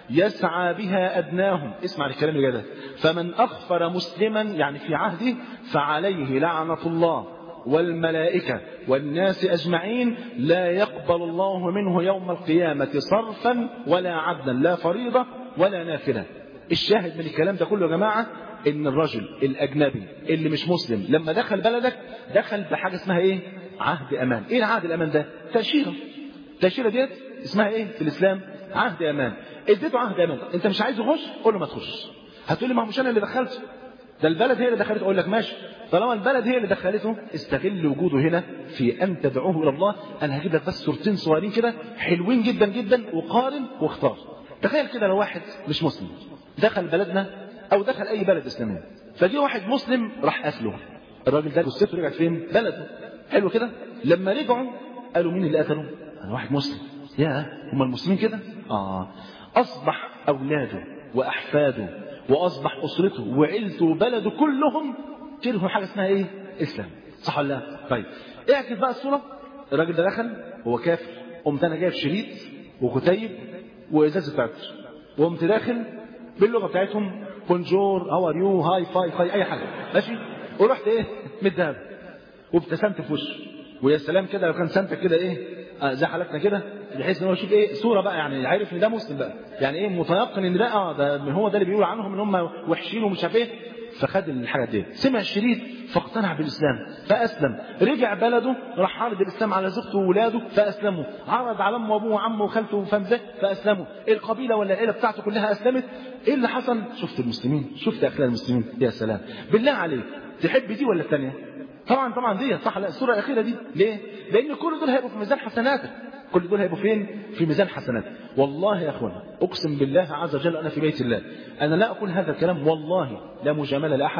يسعى بها أدناهم اسمع الكلام اللي ده فمن أغفر مسلما يعني في عهده فعليه لعنة الله والملائكة والناس أجمعين لا يقبل الله منه يوم القيامة صرفا ولا عدلا لا فريضة ولا نافلة الشاهد من الكلام ده كله يا جماعة ان الرجل الاجنبي اللي مش مسلم لما دخل بلدك دخل بحاجة اسمها ايه عهد امان ايه العهد الامان ده تأشيرة التأشيرة ديت اسمها ايه في الاسلام عهد امان اديته عهد امان انت مش عايز يخش قول له ما تخش هتقول لي ما هو مش انا اللي دخلته ده البلد هي اللي دخلته اقول لك ماشي طالما البلد هي اللي دخلته استغل وجوده هنا في ان تدعوه الى الله انا هجيب لك بس صورتين صغيرين كده حلوين جدا جدا وقارن واختار تخيل كده لو واحد مش مسلم دخل بلدنا او دخل اي بلد اسلامي فجه واحد مسلم راح قتله الراجل ده جثته رجعت فين بلده حلو كده لما رجعوا قالوا مين اللي قتله انا واحد مسلم يا هم المسلمين كده اه اصبح اولاده واحفاده واصبح اسرته وعيلته وبلده كلهم كرهوا حاجه اسمها ايه اسلام صح ولا لا طيب اعكس بقى الصوره الراجل ده دخل هو كافر قمت انا جايب شريط وكتيب وازازه عطر وقمت داخل باللغه بتاعتهم بونجور هاو ار يو هاي فاي فاي اي حاجه ماشي ورحت ايه مدهب وابتسمت في وشه ويا سلام كده لو كان سمتك كده ايه آه زي حالتنا كده بحيث ان هو يشوف ايه صوره بقى يعني عارف ان ده مسلم بقى يعني ايه متيقن ان ده اه ده هو ده اللي بيقول عنهم ان هم وحشين ومش عارف ايه فخد الحاجه دي سمع الشريط فاقتنع بالاسلام فاسلم رجع بلده راح عرض الاسلام على زوجته واولاده فاسلموا عرض على امه وابوه وعمه وخالته وفمزه فاسلموا القبيله ولا العيله بتاعته كلها اسلمت ايه اللي حصل شفت المسلمين شفت اخلاق المسلمين يا سلام بالله عليك تحب دي ولا الثانيه طبعا طبعا دي صح لا الصوره الاخيره دي ليه لان كل دول هيبقوا في ميزان حسناتك كل دول هيبقوا فين في ميزان حسناتك والله يا اخوانا اقسم بالله عز وجل انا في بيت الله انا لا اقول هذا الكلام والله لا مجامله لاحد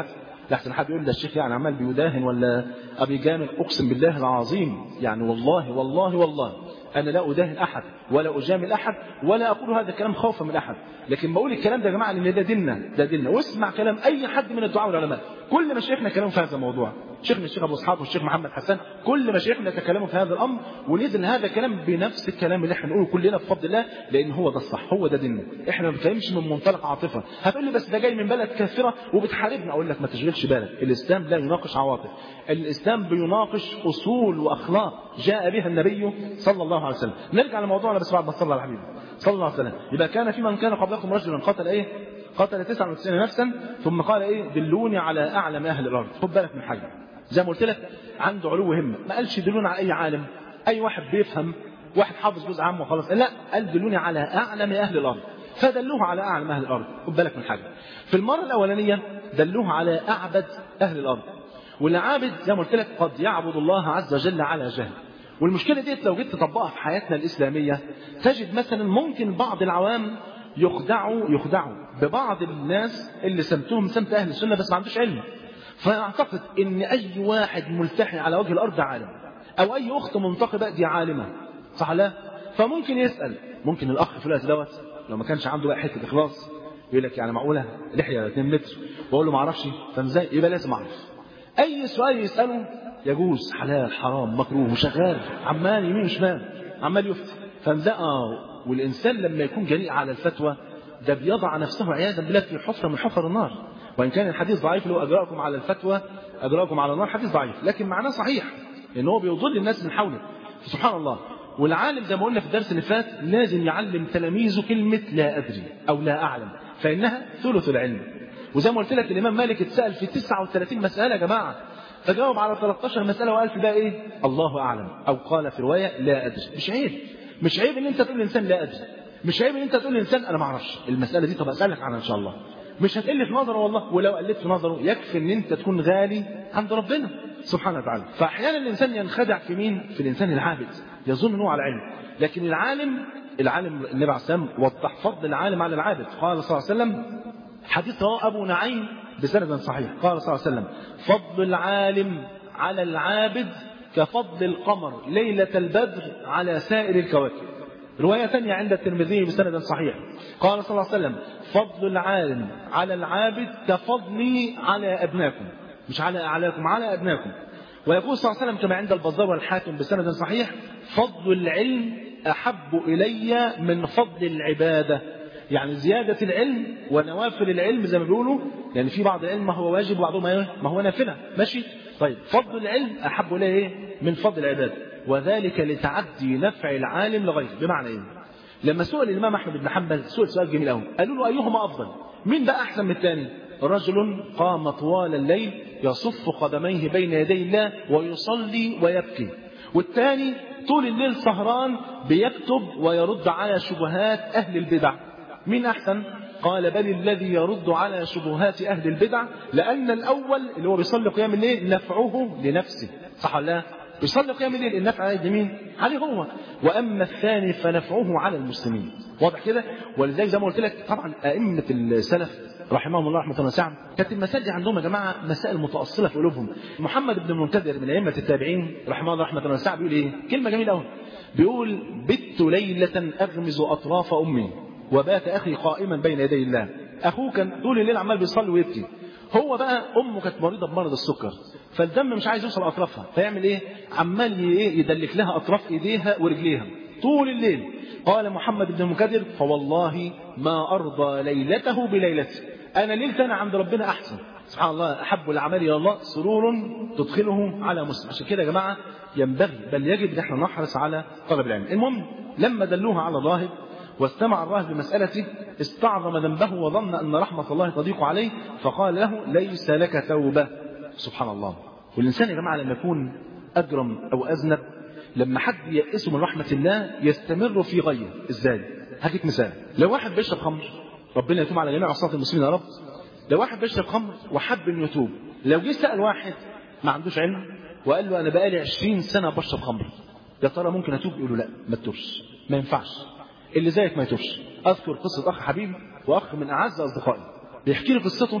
لحسن حد يقول ده الشيخ يعني عمال بيداهن ولا ابي جامل اقسم بالله العظيم يعني والله والله والله انا لا اداهن احد ولا اجامل احد ولا اقول هذا الكلام خوفا من احد لكن بقول الكلام ده يا جماعه لان ده ديننا ده ديننا واسمع كلام اي حد من الدعاء والعلماء كل مشايخنا كلامهم في هذا الموضوع شيخنا الشيخ ابو اسحاق والشيخ محمد حسان كل مشايخنا تكلموا في هذا الامر ونزل هذا الكلام بنفس الكلام اللي احنا بنقوله كلنا بفضل الله لان هو ده الصح هو ده ديننا احنا ما بنتكلمش من منطلق عاطفه هتقول لي بس ده جاي من بلد كافره وبتحاربنا اقول لك ما تشغلش بالك الاسلام لا يناقش عواطف الاسلام بيناقش اصول واخلاق جاء بها النبي صلى الله عليه وسلم نرجع لموضوعنا بس بعد ما صلى على حبيبي صلى الله عليه وسلم يبقى كان في من كان قبلكم رجل قتل ايه قتل 99 نفسا ثم قال ايه دلوني على اعلم اهل الارض خد بالك من حاجه زي ما قلت لك عنده علو همه ما قالش دلوني على اي عالم اي واحد بيفهم واحد حافظ جزء عام وخلاص لا قال دلوني على اعلم اهل الارض فدلوه على اعلم اهل الارض خد بالك من حاجه في المره الاولانيه دلوه على اعبد اهل الارض والعابد زي ما قلت لك قد يعبد الله عز وجل على جهل والمشكله ديت لو جيت تطبقها في حياتنا الاسلاميه تجد مثلا ممكن بعض العوام يخدعوا يخدعوا ببعض الناس اللي سمتهم سمت اهل السنه بس ما عندوش علم فيعتقد ان اي واحد ملتحي على وجه الارض عالم او اي اخت منتقبه دي عالمه صح لا فممكن يسال ممكن الاخ في الوقت دوت لو ما كانش عنده بقى حته اخلاص يقول لك يعني معقوله لحيه 2 متر واقول له ما اعرفش فازاي يبقى لازم اعرف اي سؤال يساله يجوز حلال حرام مكروه وشغال عمال يمين وشمال عمال يفتي فازاي اه والانسان لما يكون جريء على الفتوى ده بيضع نفسه عياذا بالله في حفره من حفر النار وان كان الحديث ضعيف لو اجراكم على الفتوى اجراكم على النار حديث ضعيف لكن معناه صحيح لان هو بيضل الناس من حوله سبحان الله والعالم زي ما قلنا في الدرس اللي فات لازم يعلم تلاميذه كلمه لا ادري او لا اعلم فانها ثلث العلم وزي ما قلت لك الامام مالك اتسال في 39 مساله يا جماعه فجاوب على 13 مساله وقال في بقى ايه الله اعلم او قال في روايه لا ادري مش عيب مش عيب ان انت تقول للانسان لا ادري مش عيب ان انت تقول للانسان انا ما اعرفش المساله دي طب اسالك عنها ان شاء الله مش هتقل في نظره والله ولو قلت في نظره يكفي ان انت تكون غالي عند ربنا سبحانه وتعالى فاحيانا الانسان ينخدع في مين في الانسان العابد يظن انه على علم لكن العالم العالم النبي عليه السلام وضح فضل العالم على العابد قال صلى الله عليه وسلم حديث رواه ابو نعيم بسند صحيح قال صلى الله عليه وسلم فضل العالم على العابد كفضل القمر ليلة البدر على سائر الكواكب رواية ثانية عند الترمذي بسند صحيح قال صلى الله عليه وسلم فضل العالم على العابد كفضلي على أبناكم مش على أعلاكم على أبناكم ويقول صلى الله عليه وسلم كما عند البزار والحاكم بسند صحيح فضل العلم أحب إلي من فضل العبادة يعني زيادة العلم ونوافل العلم زي ما بيقولوا يعني في بعض العلم ما هو واجب وبعضه ما هو نافلة ماشي طيب فضل العلم أحب إليه من فضل العبادة وذلك لتعدي نفع العالم لغيره بمعنى ايه لما سئل الامام احمد بن حنبل سئل سؤال جميل قوي قالوا له ايهما افضل مين بقى احسن من الثاني رجل قام طوال الليل يصف قدميه بين يدي الله ويصلي ويبكي والثاني طول الليل سهران بيكتب ويرد على شبهات اهل البدع مين احسن قال بل الذي يرد على شبهات اهل البدع لان الاول اللي هو بيصلي قيام الليل نفعه لنفسه صح ولا لا بيصلي قيام الليل النفع على مين؟ عليه هو واما الثاني فنفعه على المسلمين واضح كده ولذلك زي ما قلت لك طبعا ائمه السلف رحمهم الله رحمه واسعه كانت المسائل دي عندهم يا جماعه مسائل متاصله في قلوبهم محمد بن المنكدر من ائمه التابعين رحمه الله رحمه واسعه بيقول ايه كلمه جميله قوي بيقول بت ليله اغمز اطراف امي وبات اخي قائما بين يدي الله اخوه كان طول الليل عمال بيصلي ويبكي هو بقى امه كانت مريضه بمرض السكر فالدم مش عايز يوصل اطرافها فيعمل ايه عمال يدلك لها اطراف ايديها ورجليها طول الليل قال محمد بن المكدر فوالله ما ارضى ليلته بليلتي انا ليلتي انا عند ربنا احسن سبحان الله احب الاعمال الى الله سرور تدخله على مسلم عشان كده يا جماعه ينبغي بل يجب ان احنا نحرص على طلب العلم المهم لما دلوها على الراهب واستمع الراهب بمسألته استعظم ذنبه وظن أن رحمة الله تضيق عليه فقال له ليس لك توبة سبحان الله والإنسان يا جماعة لما يكون أجرم أو أذنب لما حد يأسه من رحمة الله يستمر في غيه إزاي هديك مثال لو واحد بيشرب خمر ربنا يتوب على جميع عصاة المسلمين يا رب لو واحد بيشرب خمر وحب انه يتوب لو جه سأل واحد ما عندوش علم وقال له أنا بقالي 20 سنة بشرب خمر يا ترى ممكن أتوب يقول له لا ما تتوبش ما ينفعش اللي زيك ما يتوبش اذكر قصه اخ حبيبي واخ من اعز اصدقائي بيحكي لي قصته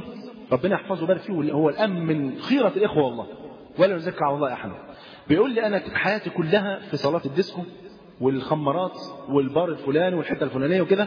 ربنا يحفظه ويبارك فيه هو الان من خيره الاخوه والله ولا نزكى على الله احدا بيقول لي انا حياتي كلها في صلاه الديسكو والخمارات والبار الفلاني والحته الفلانيه وكده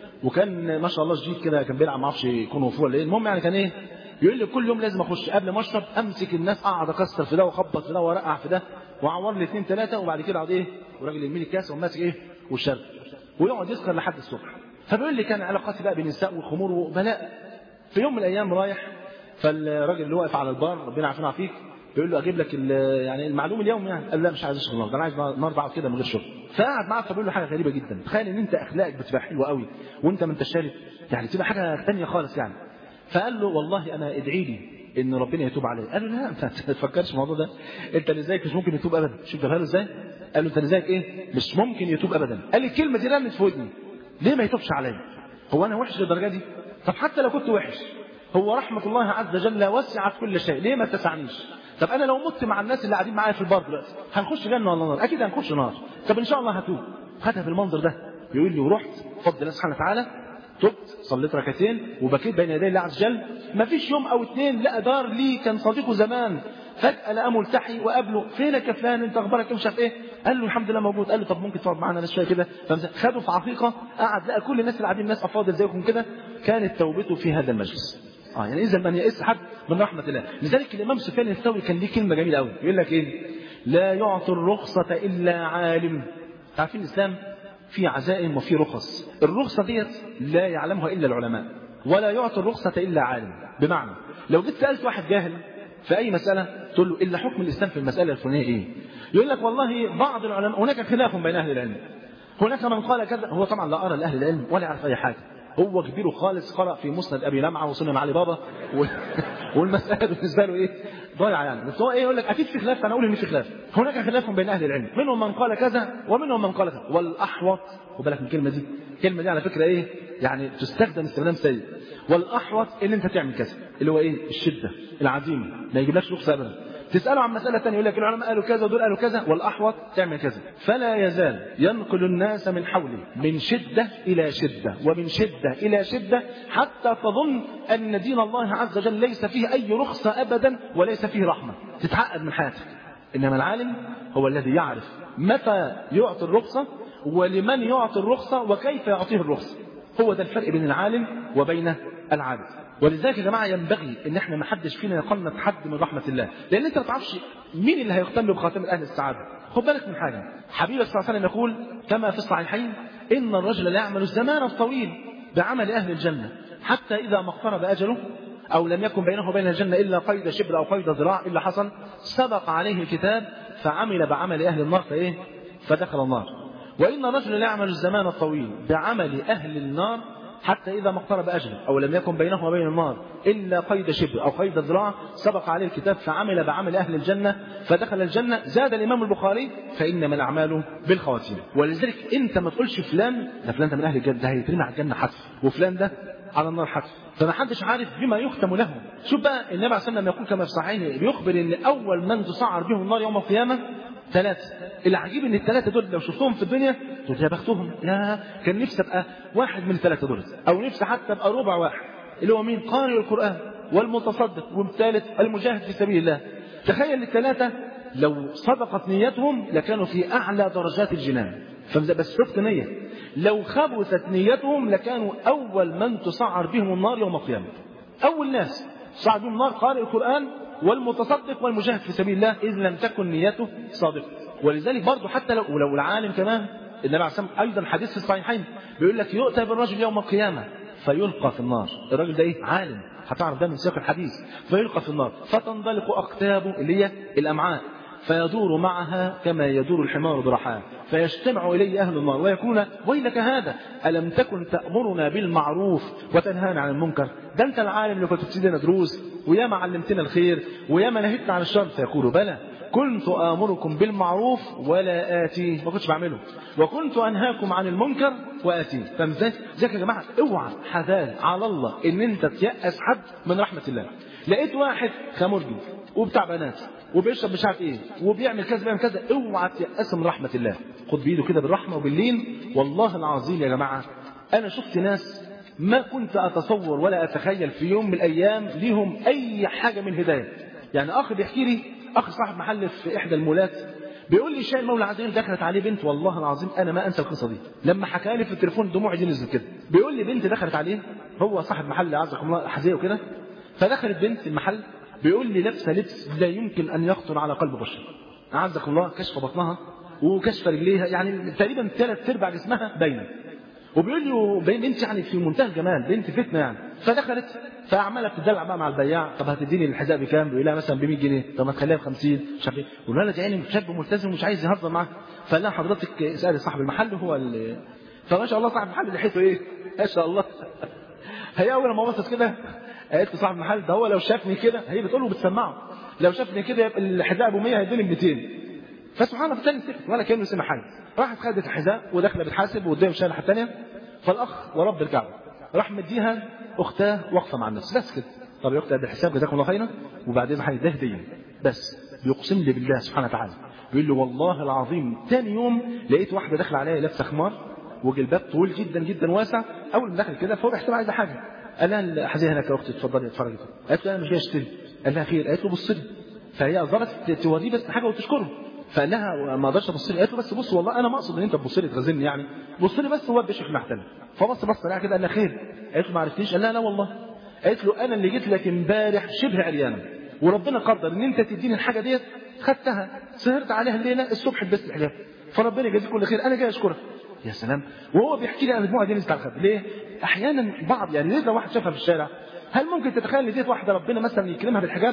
وكان ما شاء الله شديد كده كان بيلعب ما اعرفش يكون هو ولا ايه المهم يعني كان ايه يقول لي كل يوم لازم اخش قبل ما اشرب امسك الناس اقعد اكسر في ده واخبط في ده وارقع في ده واعور لي اثنين ثلاثه وبعد كده اقعد ايه وراجل يرمي لي الكاس وماسك ايه والشرب ويقعد يسكر لحد الصبح فبيقول لي كان علاقاتي بقى بين النساء والخمور وبلاء في يوم من الايام رايح فالراجل اللي واقف على البار ربنا عافينا فيك بيقول له اجيب لك يعني المعلوم اليوم يعني قال لا مش عايز اشرب النهارده انا عايز النهارده اقعد كده من غير شرب فقعد معاه فبيقول له حاجه غريبه جدا تخيل ان انت اخلاقك بتبقى حلوه قوي وانت ما انتش شارب يعني تبقى حاجه ثانيه خالص يعني فقال له والله انا ادعي لي ان ربنا يتوب علي قال له لا انت ما تفكرش في الموضوع ده انت اللي زيك مش ممكن يتوب ابدا شوف جابها له ازاي قال له انت اللي زيك ايه مش ممكن يتوب ابدا قال لي الكلمه دي رمت في ودني ليه ما يتوبش عليا هو انا وحش للدرجه دي طب حتى لو كنت وحش هو رحمه الله عز وجل وسعت كل شيء ليه ما تسعنيش طب انا لو مت مع الناس اللي قاعدين معايا في البار دلوقتي هنخش جنه ولا نار اكيد هنخش نار طب ان شاء الله هتوب خدها بالمنظر ده يقول لي ورحت بفضل الله سبحانه وتعالى تبت صليت ركعتين وبكيت بين يدي الله عز وجل ما فيش يوم او اتنين لقى دار لي كان صديقه زمان فجأة لقى ملتحي وقابله فينك يا فلان انت اخبارك مش عارف ايه قال له الحمد لله موجود قال له طب ممكن تقعد معانا شويه كده خده في عقيقه قعد لقى كل الناس اللي قاعدين ناس افاضل زيكم كده كانت توبته في هذا المجلس اه يعني اذا من يئس حد من رحمه الله لذلك الامام سفيان الثوري كان ليه كلمه جميله قوي يقول لك ايه لا يعطي الرخصه الا عالم عارفين الاسلام في عزائم وفي رخص الرخصه ديت لا يعلمها الا العلماء ولا يعطي الرخصه الا عالم بمعنى لو جيت سالت واحد جاهل في اي مساله تقول له الا حكم الاسلام في المساله الفلانيه ايه يقول لك والله بعض العلماء هناك خلاف بين اهل العلم هناك من قال كذا هو طبعا لا ارى لاهل العلم ولا يعرف اي حاجه هو كبير خالص قرأ في مسند أبي لمعة وسنن علي بابا و... والمسألة بالنسبة له إيه ضايعة يعني بس هو إيه يقول لك أكيد في خلاف فأنا أقول إن في خلاف هناك خلاف بين أهل العلم منهم من قال كذا ومنهم من قال كذا والأحوط وبالك من الكلمة دي الكلمة دي على فكرة إيه يعني تستخدم استخدام سيء والأحوط إن أنت تعمل كذا اللي هو إيه الشدة العزيمة ما يجيبلكش رخصة أبدا تسأله عن مسألة ثانية يقول لك العلماء قالوا كذا ودول قالوا كذا والأحوط تعمل كذا فلا يزال ينقل الناس من حوله من شدة إلى شدة ومن شدة إلى شدة حتى تظن أن دين الله عز وجل ليس فيه أي رخصة أبدا وليس فيه رحمة تتعقد من حياتك إنما العالم هو الذي يعرف متى يعطي الرخصة ولمن يعطي الرخصة وكيف يعطيه الرخصة هو ده الفرق بين العالم وبين العابد ولذلك يا جماعه ينبغي ان احنا ما حدش فينا يقنط حد من رحمه الله لان انت ما تعرفش مين اللي هيختم بخاتمه اهل السعاده خد بالك من حاجه حبيبك صلى الله عليه وسلم يقول كما في الصحيحين ان الرجل لا يعمل الزمان الطويل بعمل اهل الجنه حتى اذا ما اقترب اجله او لم يكن بينه وبين الجنه الا قيد شبر او قيد ذراع الا حصل سبق عليه الكتاب فعمل بعمل اهل النار فايه فدخل النار وان الرجل لا يعمل الزمان الطويل بعمل اهل النار حتى إذا ما اقترب أجله أو لم يكن بينه وبين النار إلا قيد شبر أو قيد ذراع سبق عليه الكتاب فعمل بعمل أهل الجنة فدخل الجنة زاد الإمام البخاري فإنما الأعمال بالخواتيم ولذلك أنت ما تقولش فلان ده فلان ده من أهل الجنة ده هيترمي على الجنة حتف وفلان ده على النار حتف فما حدش عارف بما يختم له شوف بقى النبي عليه الصلاه والسلام يقول كما في الصحيحين بيخبر ان اول من تسعر بهم النار يوم القيامه ثلاثة العجيب ان الثلاثة دول لو شفتهم في الدنيا تقول يا بختهم يا كان نفسي ابقى واحد من الثلاثة دول او نفسي حتى ابقى ربع واحد اللي هو مين قارئ القرآن والمتصدق والثالث المجاهد في سبيل الله تخيل الثلاثة لو صدقت نيتهم لكانوا في اعلى درجات الجنان بس شفت نية لو خبثت نيتهم لكانوا اول من تسعر بهم النار يوم القيامة اول ناس صعد بهم النار قارئ القرآن والمتصدق والمجاهد في سبيل الله إذ لم تكن نيته صادقة ولذلك برضه حتى لو ولو العالم كمان النبي عليه الصلاة أيضا حديث في الصحيحين بيقول لك يؤتى بالرجل يوم القيامة فيلقى في النار الراجل ده إيه عالم هتعرف ده من سياق الحديث فيلقى في النار فتنطلق أقتابه اللي هي الأمعاء فيدور معها كما يدور الحمار برحاه فيجتمع إليه أهل النار ويقولون ويلك هذا ألم تكن تأمرنا بالمعروف وتنهانا عن المنكر ده أنت العالم اللي كنت بتدينا دروس وياما علمتنا الخير وياما نهيتنا عن الشر فيقول بلى كنت آمركم بالمعروف ولا آتيه ما كنتش بعمله وكنت أنهاكم عن المنكر وآتيه فاهم ازاي؟ ازيك يا جماعة اوعى حذار على الله إن أنت تيأس حد من رحمة الله لقيت واحد خمرجي وبتاع بنات وبيشرب مش عارف ايه وبيعمل كذا بيعمل كذا اوعى تيأس من رحمة الله خد بإيده كده بالرحمة وباللين والله العظيم يا جماعة أنا شفت ناس ما كنت اتصور ولا اتخيل في يوم من الايام ليهم اي حاجه من الهدايه يعني اخ بيحكي لي اخ صاحب محل في احدى المولات بيقول لي الشاي المولى عز وجل دخلت عليه بنت والله العظيم انا ما انسى القصه دي لما حكى لي في التليفون دموعي دي نزلت كده بيقول لي بنت دخلت عليه هو صاحب محل عزكم الله حزيه وكده فدخلت بنت المحل بيقول لي لابسه لبس لا يمكن ان يخطر على قلب بشر اعزك الله كشف بطنها وكشف رجليها يعني تقريبا ثلاث ارباع جسمها باينه وبيقول لي بنت يعني في منتهى الجمال بنت فتنه يعني فدخلت فعماله بتدلع بقى مع البياع طب هتديني الحذاء بكام؟ بيقول لها مثلا ب 100 جنيه طب ما تخليها ب 50 مش عارف ايه والولد يعني شاب ملتزم ومش عايز يهزر معاه فقال لها حضرتك اسالي صاحب المحل هو اللي فما شاء الله صاحب المحل لحيته ايه؟ ما شاء الله هي اول ما بصت كده قالت له صاحب المحل ده هو لو شافني كده هي بتقول له بتسمعه لو شافني كده يبقى الحذاء ابو 100 هيديني ب 200 فسبحان الله الثاني سكت ولا كانه سمع حاجه راحت خدت الحذاء وداخله بتحاسب وقدام الشارع الثانيه فالاخ ورب الكعبه راح مديها اختها واقفه مع الناس بس كده طب يا اختي قد الحساب جزاكم الله خيرا وبعدين هيديها هديه بس بيقسم لي بالله سبحانه وتعالى بيقول له والله العظيم ثاني يوم لقيت واحده داخله عليا لابسه خمار وجلباب طويل جدا جدا واسع اول ما دخل كده فهو بيحسب عايزه حاجه قال لها الحذاء هناك يا اختي اتفضلي اتفرجي قالت له انا مش جاي اشتري قال لها خير قالت له بص لي فهي قدرت توريه بس حاجه وتشكره فقال لها ما اقدرش ابص لي قالت له بس بص والله انا ما اقصد ان انت تبص لي تغزلني يعني بص لي بس هو بيشرح محتل فبص بص لها كده قال لها خير قالت له ما عرفتنيش قال لها لا والله قالت له انا اللي جيت لك امبارح شبه عريانه وربنا قدر ان انت تديني الحاجه ديت خدتها سهرت عليها الليله الصبح لبست الحجاب فربنا يجازيك كل خير انا جاي اشكرك يا سلام وهو بيحكي لي عن المجموعه دي نزلت على الخد ليه؟ احيانا بعض يعني ليه لو واحد شافها في الشارع هل ممكن تتخيل ان ديت واحده ربنا مثلا يكرمها بالحجاب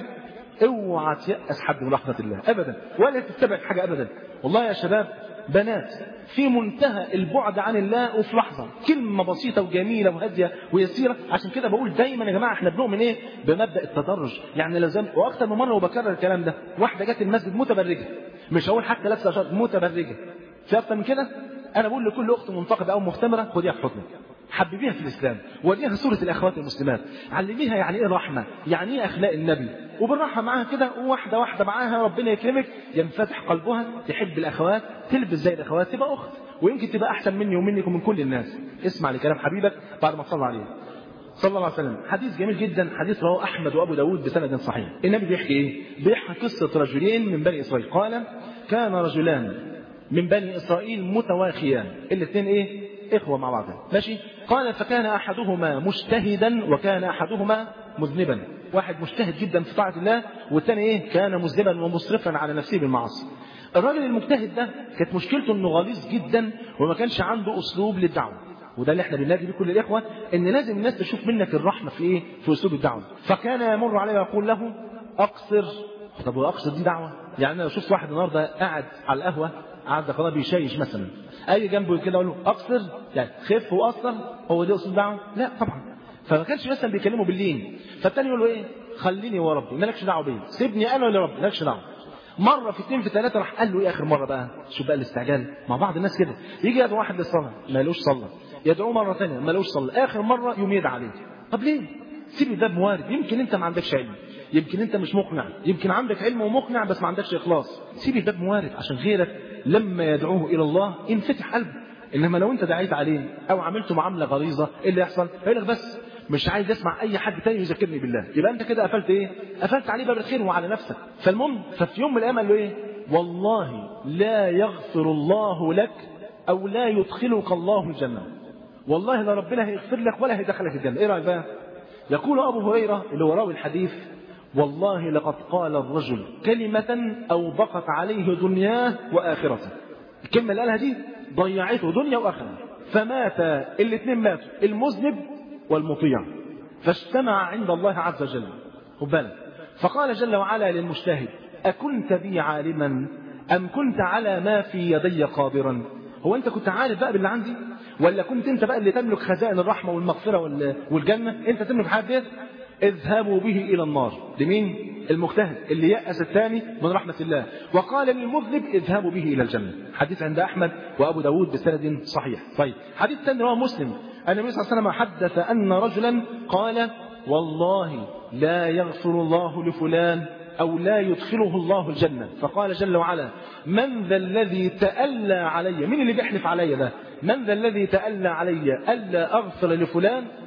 اوعى تيأس حد من رحمة الله أبدا ولا تتبع في حاجة أبدا والله يا شباب بنات في منتهى البعد عن الله وفي لحظة كلمة بسيطة وجميلة وهادية ويسيرة عشان كده بقول دايما يا جماعة احنا بنؤمن ايه بمبدأ التدرج يعني لازم واكثر من مرة وبكرر الكلام ده واحدة جت المسجد متبرجة مش هقول حتى لابسة شرط متبرجة في أكتر من كده أنا بقول لكل أخت منتقبة أو مختمرة خديها في حضنك حببيها في الإسلام وديها سورة الأخوات المسلمات علميها يعني إيه رحمة يعني إيه أخلاق النبي وبالراحة معاها كده واحدة واحدة معاها ربنا يكرمك ينفتح قلبها تحب الأخوات تلبس زي الأخوات تبقى أخت ويمكن تبقى أحسن مني ومنك ومن كل الناس اسمع لكلام حبيبك بعد ما تصلى عليه صلى الله عليه وسلم حديث جميل جدا حديث رواه أحمد وأبو داود بسند صحيح النبي بيحكي إيه بيحكي قصة رجلين من بني إسرائيل قال كان رجلان من بني إسرائيل متواخيان الاثنين إيه إخوة مع بعض ماشي قال فكان أحدهما مجتهدا وكان أحدهما مذنبا واحد مجتهد جدا في طاعة الله والثاني إيه كان مذنبا ومسرفا على نفسه بالمعاصي الراجل المجتهد ده كانت مشكلته انه غليظ جدا وما كانش عنده اسلوب للدعوه وده اللي احنا بننادي بيه كل الاخوه ان لازم الناس تشوف منك الرحمه في ايه في اسلوب الدعوه فكان يمر عليه ويقول له اقصر طب واقصر دي دعوه يعني انا لو شفت واحد النهارده قاعد على القهوه قاعد قناه بيشيش مثلا اي جنبه كده اقول له اقصر يعني خف وقصر هو ده اسلوب دعوه لا طبعا فما كانش مثلا بيكلمه باللين فالتاني يقول له ايه خليني ورا ربي مالكش دعوه بيا سيبني انا ولا ربي مالكش دعوه مره في اثنين في ثلاثه راح قال له ايه اخر مره بقى شوف بقى الاستعجال مع بعض الناس كده يجي يدعو واحد للصلاه مالوش صلاه يدعوه مره ثانيه مالوش صلاه اخر مره يوم يدعى عليه طب ليه سيب الباب موارد يمكن انت ما عندكش علم يمكن انت مش مقنع يمكن عندك علم ومقنع بس ما عندكش اخلاص سيب الباب موارد عشان غيرك لما يدعوه الى الله ينفتح قلبه انما لو انت دعيت عليه او عملته معامله غليظه ايه اللي يحصل هيقول لك بس مش عايز اسمع اي حد تاني يذكرني بالله يبقى انت كده قفلت ايه قفلت عليه باب الخير وعلى نفسك فالمهم ففي يوم من الايام قال له ايه والله لا يغفر الله لك او لا يدخلك الله الجنه والله لا ربنا هيغفر لك ولا هيدخلك الجنه ايه رايك بقى يقول ابو هريره اللي وراه الحديث والله لقد قال الرجل كلمة أوبقت عليه دنياه وآخرته الكلمة اللي قالها دي ضيعته دنيا وآخرة فمات الاثنين ماتوا المذنب والمطيع فاجتمع عند الله عز وجل خد بالك فقال جل وعلا للمجتهد أكنت بي عالما أم كنت على ما في يدي قادرا هو أنت كنت عارف بقى باللي عندي ولا كنت أنت بقى اللي تملك خزائن الرحمة والمغفرة والجنة أنت تملك حاجة اذهبوا به إلى النار لمين المجتهد اللي يأس الثاني من رحمة الله وقال للمذنب اذهبوا به إلى الجنة حديث عند أحمد وأبو داود بسند صحيح طيب حديث ثاني رواه مسلم أن النبي صلى الله عليه وسلم حدث أن رجلا قال والله لا يغفر الله لفلان أو لا يدخله الله الجنة فقال جل وعلا من ذا الذي تألى علي من اللي بيحلف علي ده من ذا الذي تألى علي ألا أغفر لفلان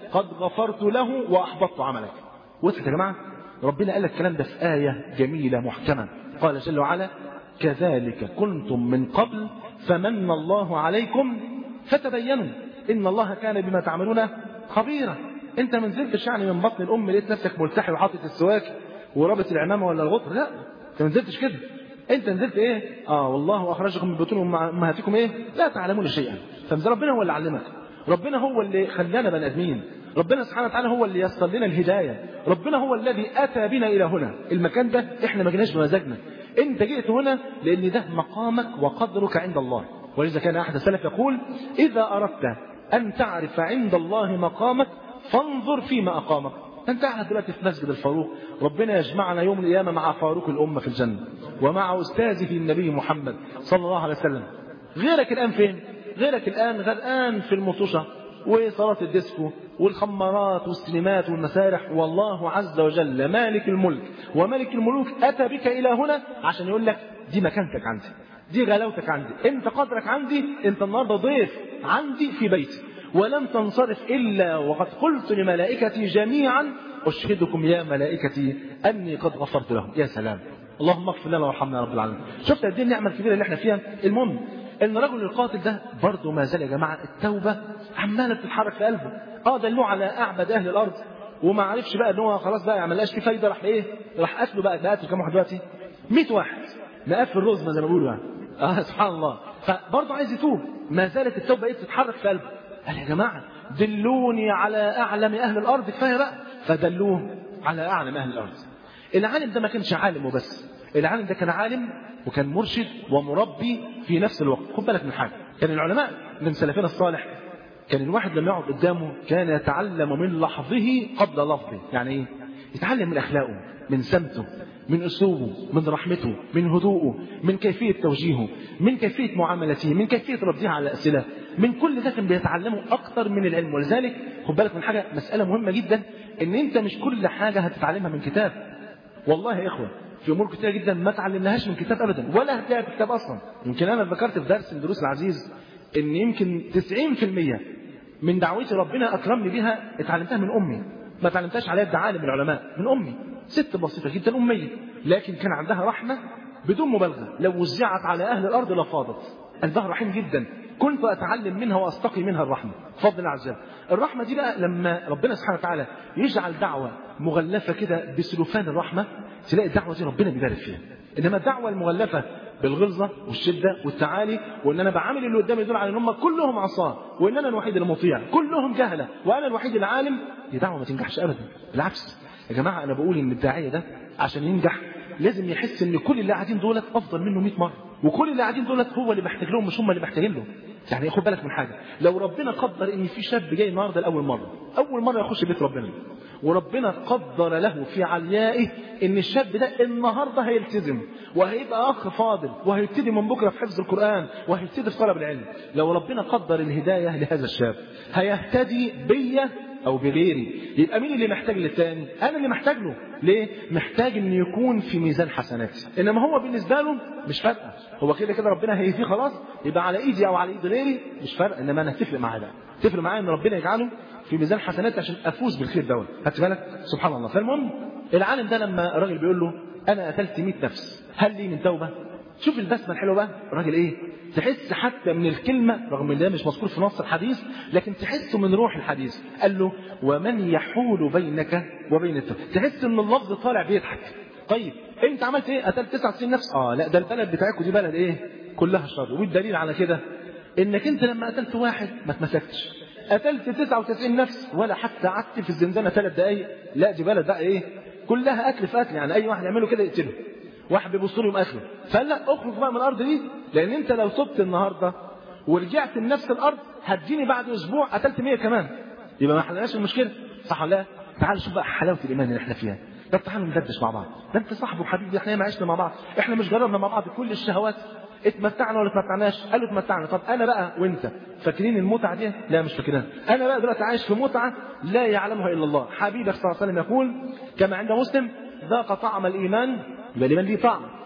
قد غفرت له واحبطت عملك وضحت يا جماعه ربنا قال لك الكلام ده في ايه جميله محكمه قال جل وعلا كذلك كنتم من قبل فمن الله عليكم فتبينوا ان الله كان بما تعملون خبيرا انت ما نزلتش يعني من بطن الام لقيت نفسك ملتحي وحاطط السواك ورابط العمامه ولا الغطر لا انت ما نزلتش كده انت نزلت ايه اه والله اخرجكم من بطون امهاتكم ايه لا تعلمون شيئا فمز ربنا هو اللي علمك ربنا هو اللي خلانا بني ادمين ربنا سبحانه وتعالى هو اللي يسر لنا الهدايه ربنا هو الذي اتى بنا الى هنا المكان ده احنا ما جيناش بمزاجنا انت جئت هنا لان ده مقامك وقدرك عند الله ولذا كان احد السلف يقول اذا اردت ان تعرف عند الله مقامك فانظر فيما اقامك انت قاعد دلوقتي في مسجد الفاروق ربنا يجمعنا يوم القيامه مع فاروق الامه في الجنه ومع استاذه النبي محمد صلى الله عليه وسلم غيرك الان فين غيرك الان غرقان في المطوشه وصلاه الديسكو والخمارات والسينمات والمسارح والله عز وجل مالك الملك وملك الملوك اتى بك الى هنا عشان يقول لك دي مكانتك عندي دي غلاوتك عندي انت قدرك عندي انت النهارده ضيف عندي في بيتي ولم تنصرف إلا وقد قلت لملائكتي جميعا أشهدكم يا ملائكتي أني قد غفرت لهم يا سلام اللهم اغفر لنا وارحمنا يا رب العالمين شفت قد ايه النعمه الكبيره اللي احنا فيها المهم ان الرجل القاتل ده برضه ما زال يا جماعه التوبه عماله بتتحرك في قلبه اه دلوه على اعبد اهل الارض وما عرفش بقى ان هو خلاص بقى يعملهاش فيه فايده راح ايه راح قتله بقى ده قتل كام واحد دلوقتي 100 واحد مقفل الرز زي ما بيقولوا يعني اه سبحان الله فبرضه عايز يتوب ما زالت التوبه ايه بتتحرك في قلبه قال يا جماعة دلوني على أعلم أهل الأرض كفاية بقى فدلوه على أعلم أهل الأرض العالم ده ما كانش عالم وبس العالم ده كان عالم وكان مرشد ومربي في نفس الوقت خد بالك من حاجة كان العلماء من سلفنا الصالح كان الواحد لما يقعد قدامه كان يتعلم من لحظه قبل لفظه يعني ايه يتعلم من أخلاقه من سمته من أسلوبه من رحمته من هدوءه من كيفية توجيهه من كيفية معاملته من كيفية ردها على الأسئلة من كل ده كان بيتعلمه أكتر من العلم ولذلك خد بالك من حاجة مسألة مهمة جدا إن أنت مش كل حاجة هتتعلمها من كتاب والله يا إخوة في أمور كتيرة جدا ما تعلمناهاش من كتاب أبدا ولا هتلاقيها في كتاب أصلا يمكن أنا ذكرت في درس من دروس العزيز إن يمكن 90% من دعوتي ربنا أكرمني بها اتعلمتها من أمي ما تعلمتهاش على يد عالم العلماء من أمي ست بسيطة جدا أمية لكن كان عندها رحمة بدون مبالغة لو وزعت على أهل الأرض لفاضت قلبها رحيم جدا كنت أتعلم منها وأستقي منها الرحمة بفضل الله عز وجل الرحمة دي بقى لما ربنا سبحانه وتعالى يجعل دعوة مغلفة كده بسلوفان الرحمة تلاقي الدعوة دي ربنا بيبارك فيها إنما الدعوة المغلفة بالغلظة والشدة والتعالي وإن أنا بعامل اللي قدامي دول على إن هم كلهم عصاه وإن أنا الوحيد المطيع كلهم جهلة وأنا الوحيد العالم دي دعوة ما تنجحش أبدا بالعكس يا جماعة أنا بقول إن الداعية ده عشان ينجح لازم يحس ان كل اللي قاعدين دولت افضل منه 100 مره وكل اللي قاعدين دولت هو اللي محتاج لهم مش هم اللي محتاجين له يعني خد بالك من حاجه لو ربنا قدر ان في شاب جاي النهارده لاول مره اول مره يخش بيت ربنا وربنا قدر له في عليائه ان الشاب ده النهارده هيلتزم وهيبقى اخ فاضل وهيبتدي من بكره في حفظ القران وهيبتدي في طلب العلم لو ربنا قدر الهدايه لهذا الشاب هيهتدي بيا او بغيري يبقى مين اللي محتاج للتاني انا اللي محتاج له ليه محتاج ان يكون في ميزان حسناتي انما هو بالنسبه له مش فارقه هو كده كده ربنا هيهديه خلاص يبقى على ايدي او على ايد غيري مش فارقه انما انا هتفرق معاه ده تفرق معايا ان ربنا يجعله في ميزان حسناتي عشان افوز بالخير دوت خدت بالك سبحان الله فالمهم العالم ده لما الراجل بيقول له انا قتلت 100 نفس هل لي من توبه شوف البسمه الحلوه بقى الراجل ايه تحس حتى من الكلمة رغم ان ده مش مذكور في نص الحديث لكن تحسه من روح الحديث قال له ومن يحول بينك وبين التوبة تحس ان اللفظ طالع بيضحك طيب انت عملت ايه قتلت 99 نفس اه لا ده البلد بتاعتكم دي بلد ايه كلها شر والدليل على كده انك انت لما قتلت واحد ما اتمسكتش قتلت 99 نفس ولا حتى قعدت في الزنزانه ثلاث دقايق لا دي بلد بقى ايه كلها قتل في قتل يعني اي واحد يعمله كده يقتله واحد بيبص له يقوم قتله فقال لا اخرج بقى من الارض دي لان انت لو تبت النهارده ورجعت لنفس الارض هتجيني بعد اسبوع قتلت 100 كمان يبقى ما حلناش المشكله صح ولا لا تعال شوف بقى حلاوه الايمان اللي احنا فيها طب تعالوا ندردش مع بعض ده انت صاحبي وحبيبي احنا ما عشنا مع بعض احنا مش جربنا مع بعض كل الشهوات اتمتعنا ولا اتمتعناش قالوا اتمتعنا طب انا بقى وانت فاكرين المتعه دي لا مش فاكرينها انا بقى دلوقتي عايش في متعه لا يعلمها الا الله حبيبك صلى الله عليه وسلم يقول كما عند مسلم ذاق طعم الايمان يبقى الايمان ليه طعم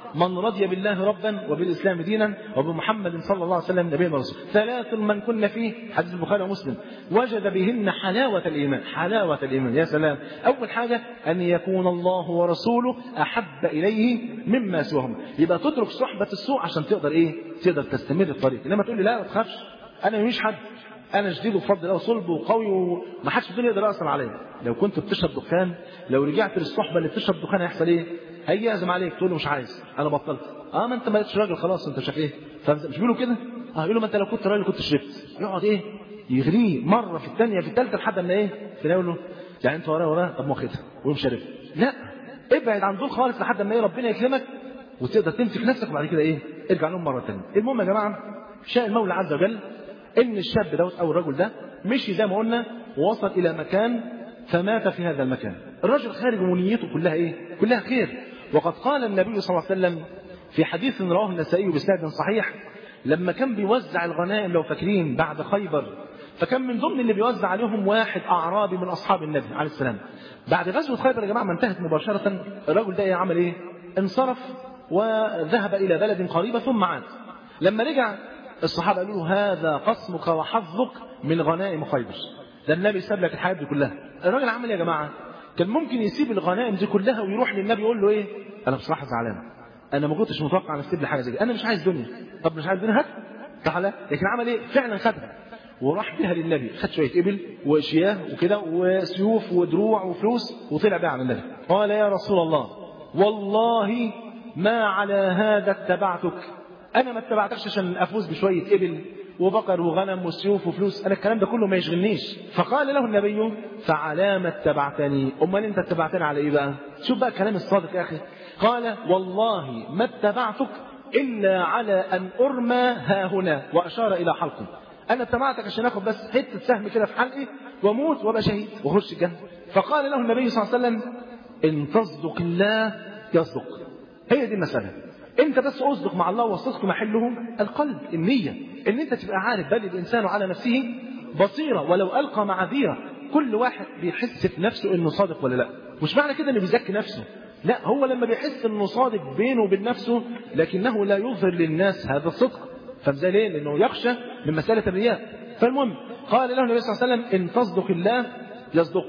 من رضي بالله ربا وبالاسلام دينا وبمحمد صلى الله عليه وسلم نبيا ورسولا ثلاث من كن فيه حديث البخاري ومسلم وجد بهن حلاوه الايمان حلاوه الايمان يا سلام اول حاجه ان يكون الله ورسوله احب اليه مما سواهم يبقى تترك صحبه السوء عشان تقدر ايه تقدر تستمر في الطريق انما تقول لي لا ما تخافش انا مش حد انا شديد وفضل الله وصلب وقوي وما حدش في الدنيا يقدر ياثر عليا لو كنت بتشرب دخان لو رجعت للصحبه اللي بتشرب دخان هيحصل ايه هيعزم عليك تقول له مش عايز انا بطلت اه ما انت ما بقتش راجل خلاص انت شايف ايه فمش بيقولوا كده اه يقولوا ما انت لو كنت راجل كنت شربت يقعد ايه يغريه مره في الثانيه في الثالثه لحد ما ايه تلاقي له يعني انت وراه وراه طب ما واخدها ويقوم شاربها لا ابعد عن دول خالص لحد ما ايه ربنا يكرمك وتقدر تمسك نفسك وبعد كده ايه ارجع لهم مره ثانيه المهم يا جماعه شاء المولى عز وجل ان الشاب دوت او الرجل ده مشي زي ما قلنا ووصل الى مكان فمات في هذا المكان الرجل خارج ونيته كلها ايه كلها خير وقد قال النبي صلى الله عليه وسلم في حديث رواه النسائي بسند صحيح لما كان بيوزع الغنائم لو فاكرين بعد خيبر فكان من ضمن اللي بيوزع عليهم واحد اعرابي من اصحاب النبي عليه السلام بعد غزوه خيبر يا جماعه ما انتهت مباشره الرجل ده عمل ايه انصرف وذهب الى بلد قريبه ثم عاد لما رجع الصحابه قالوا له هذا قسمك وحظك من غنائم خيبر ده النبي ساب لك الحاجات دي كلها الراجل عمل ايه يا جماعه كان ممكن يسيب الغنائم دي كلها ويروح للنبي يقول له ايه انا بصراحه زعلان انا ما كنتش متوقع ان اسيب لي حاجه زي كده انا مش عايز دنيا طب مش عايز دنيا هات تعالى لكن عمل ايه فعلا خدها وراح بيها للنبي خد شويه ابل وشياه وكده وسيوف ودروع وفلوس وطلع بيها على النبي قال يا رسول الله والله ما على هذا اتبعتك انا ما اتبعتكش عشان افوز بشويه ابل وبقر وغنم وسيوف وفلوس انا الكلام ده كله ما يشغلنيش فقال له النبي فعلى ما اتبعتني امال انت اتبعتني على ايه بقى شوف بقى الكلام الصادق يا اخي قال والله ما اتبعتك الا على ان ارمى ها هنا واشار الى حلقه انا اتبعتك عشان اخد بس حته سهم كده في حلقي واموت وابقى شهيد واخش الجنه فقال له النبي صلى الله عليه وسلم ان تصدق الله يصدق هي دي المساله انت بس اصدق مع الله والصدق محله القلب النيه ان انت تبقى عارف بل الانسان على نفسه بصيره ولو القى معاذيره كل واحد بيحس في نفسه انه صادق ولا لا مش معنى كده انه بيزكي نفسه لا هو لما بيحس انه صادق بينه وبين نفسه لكنه لا يظهر للناس هذا الصدق فازاي ليه لانه يخشى من مساله الرياء فالمهم قال له النبي صلى الله عليه وسلم ان تصدق الله يصدق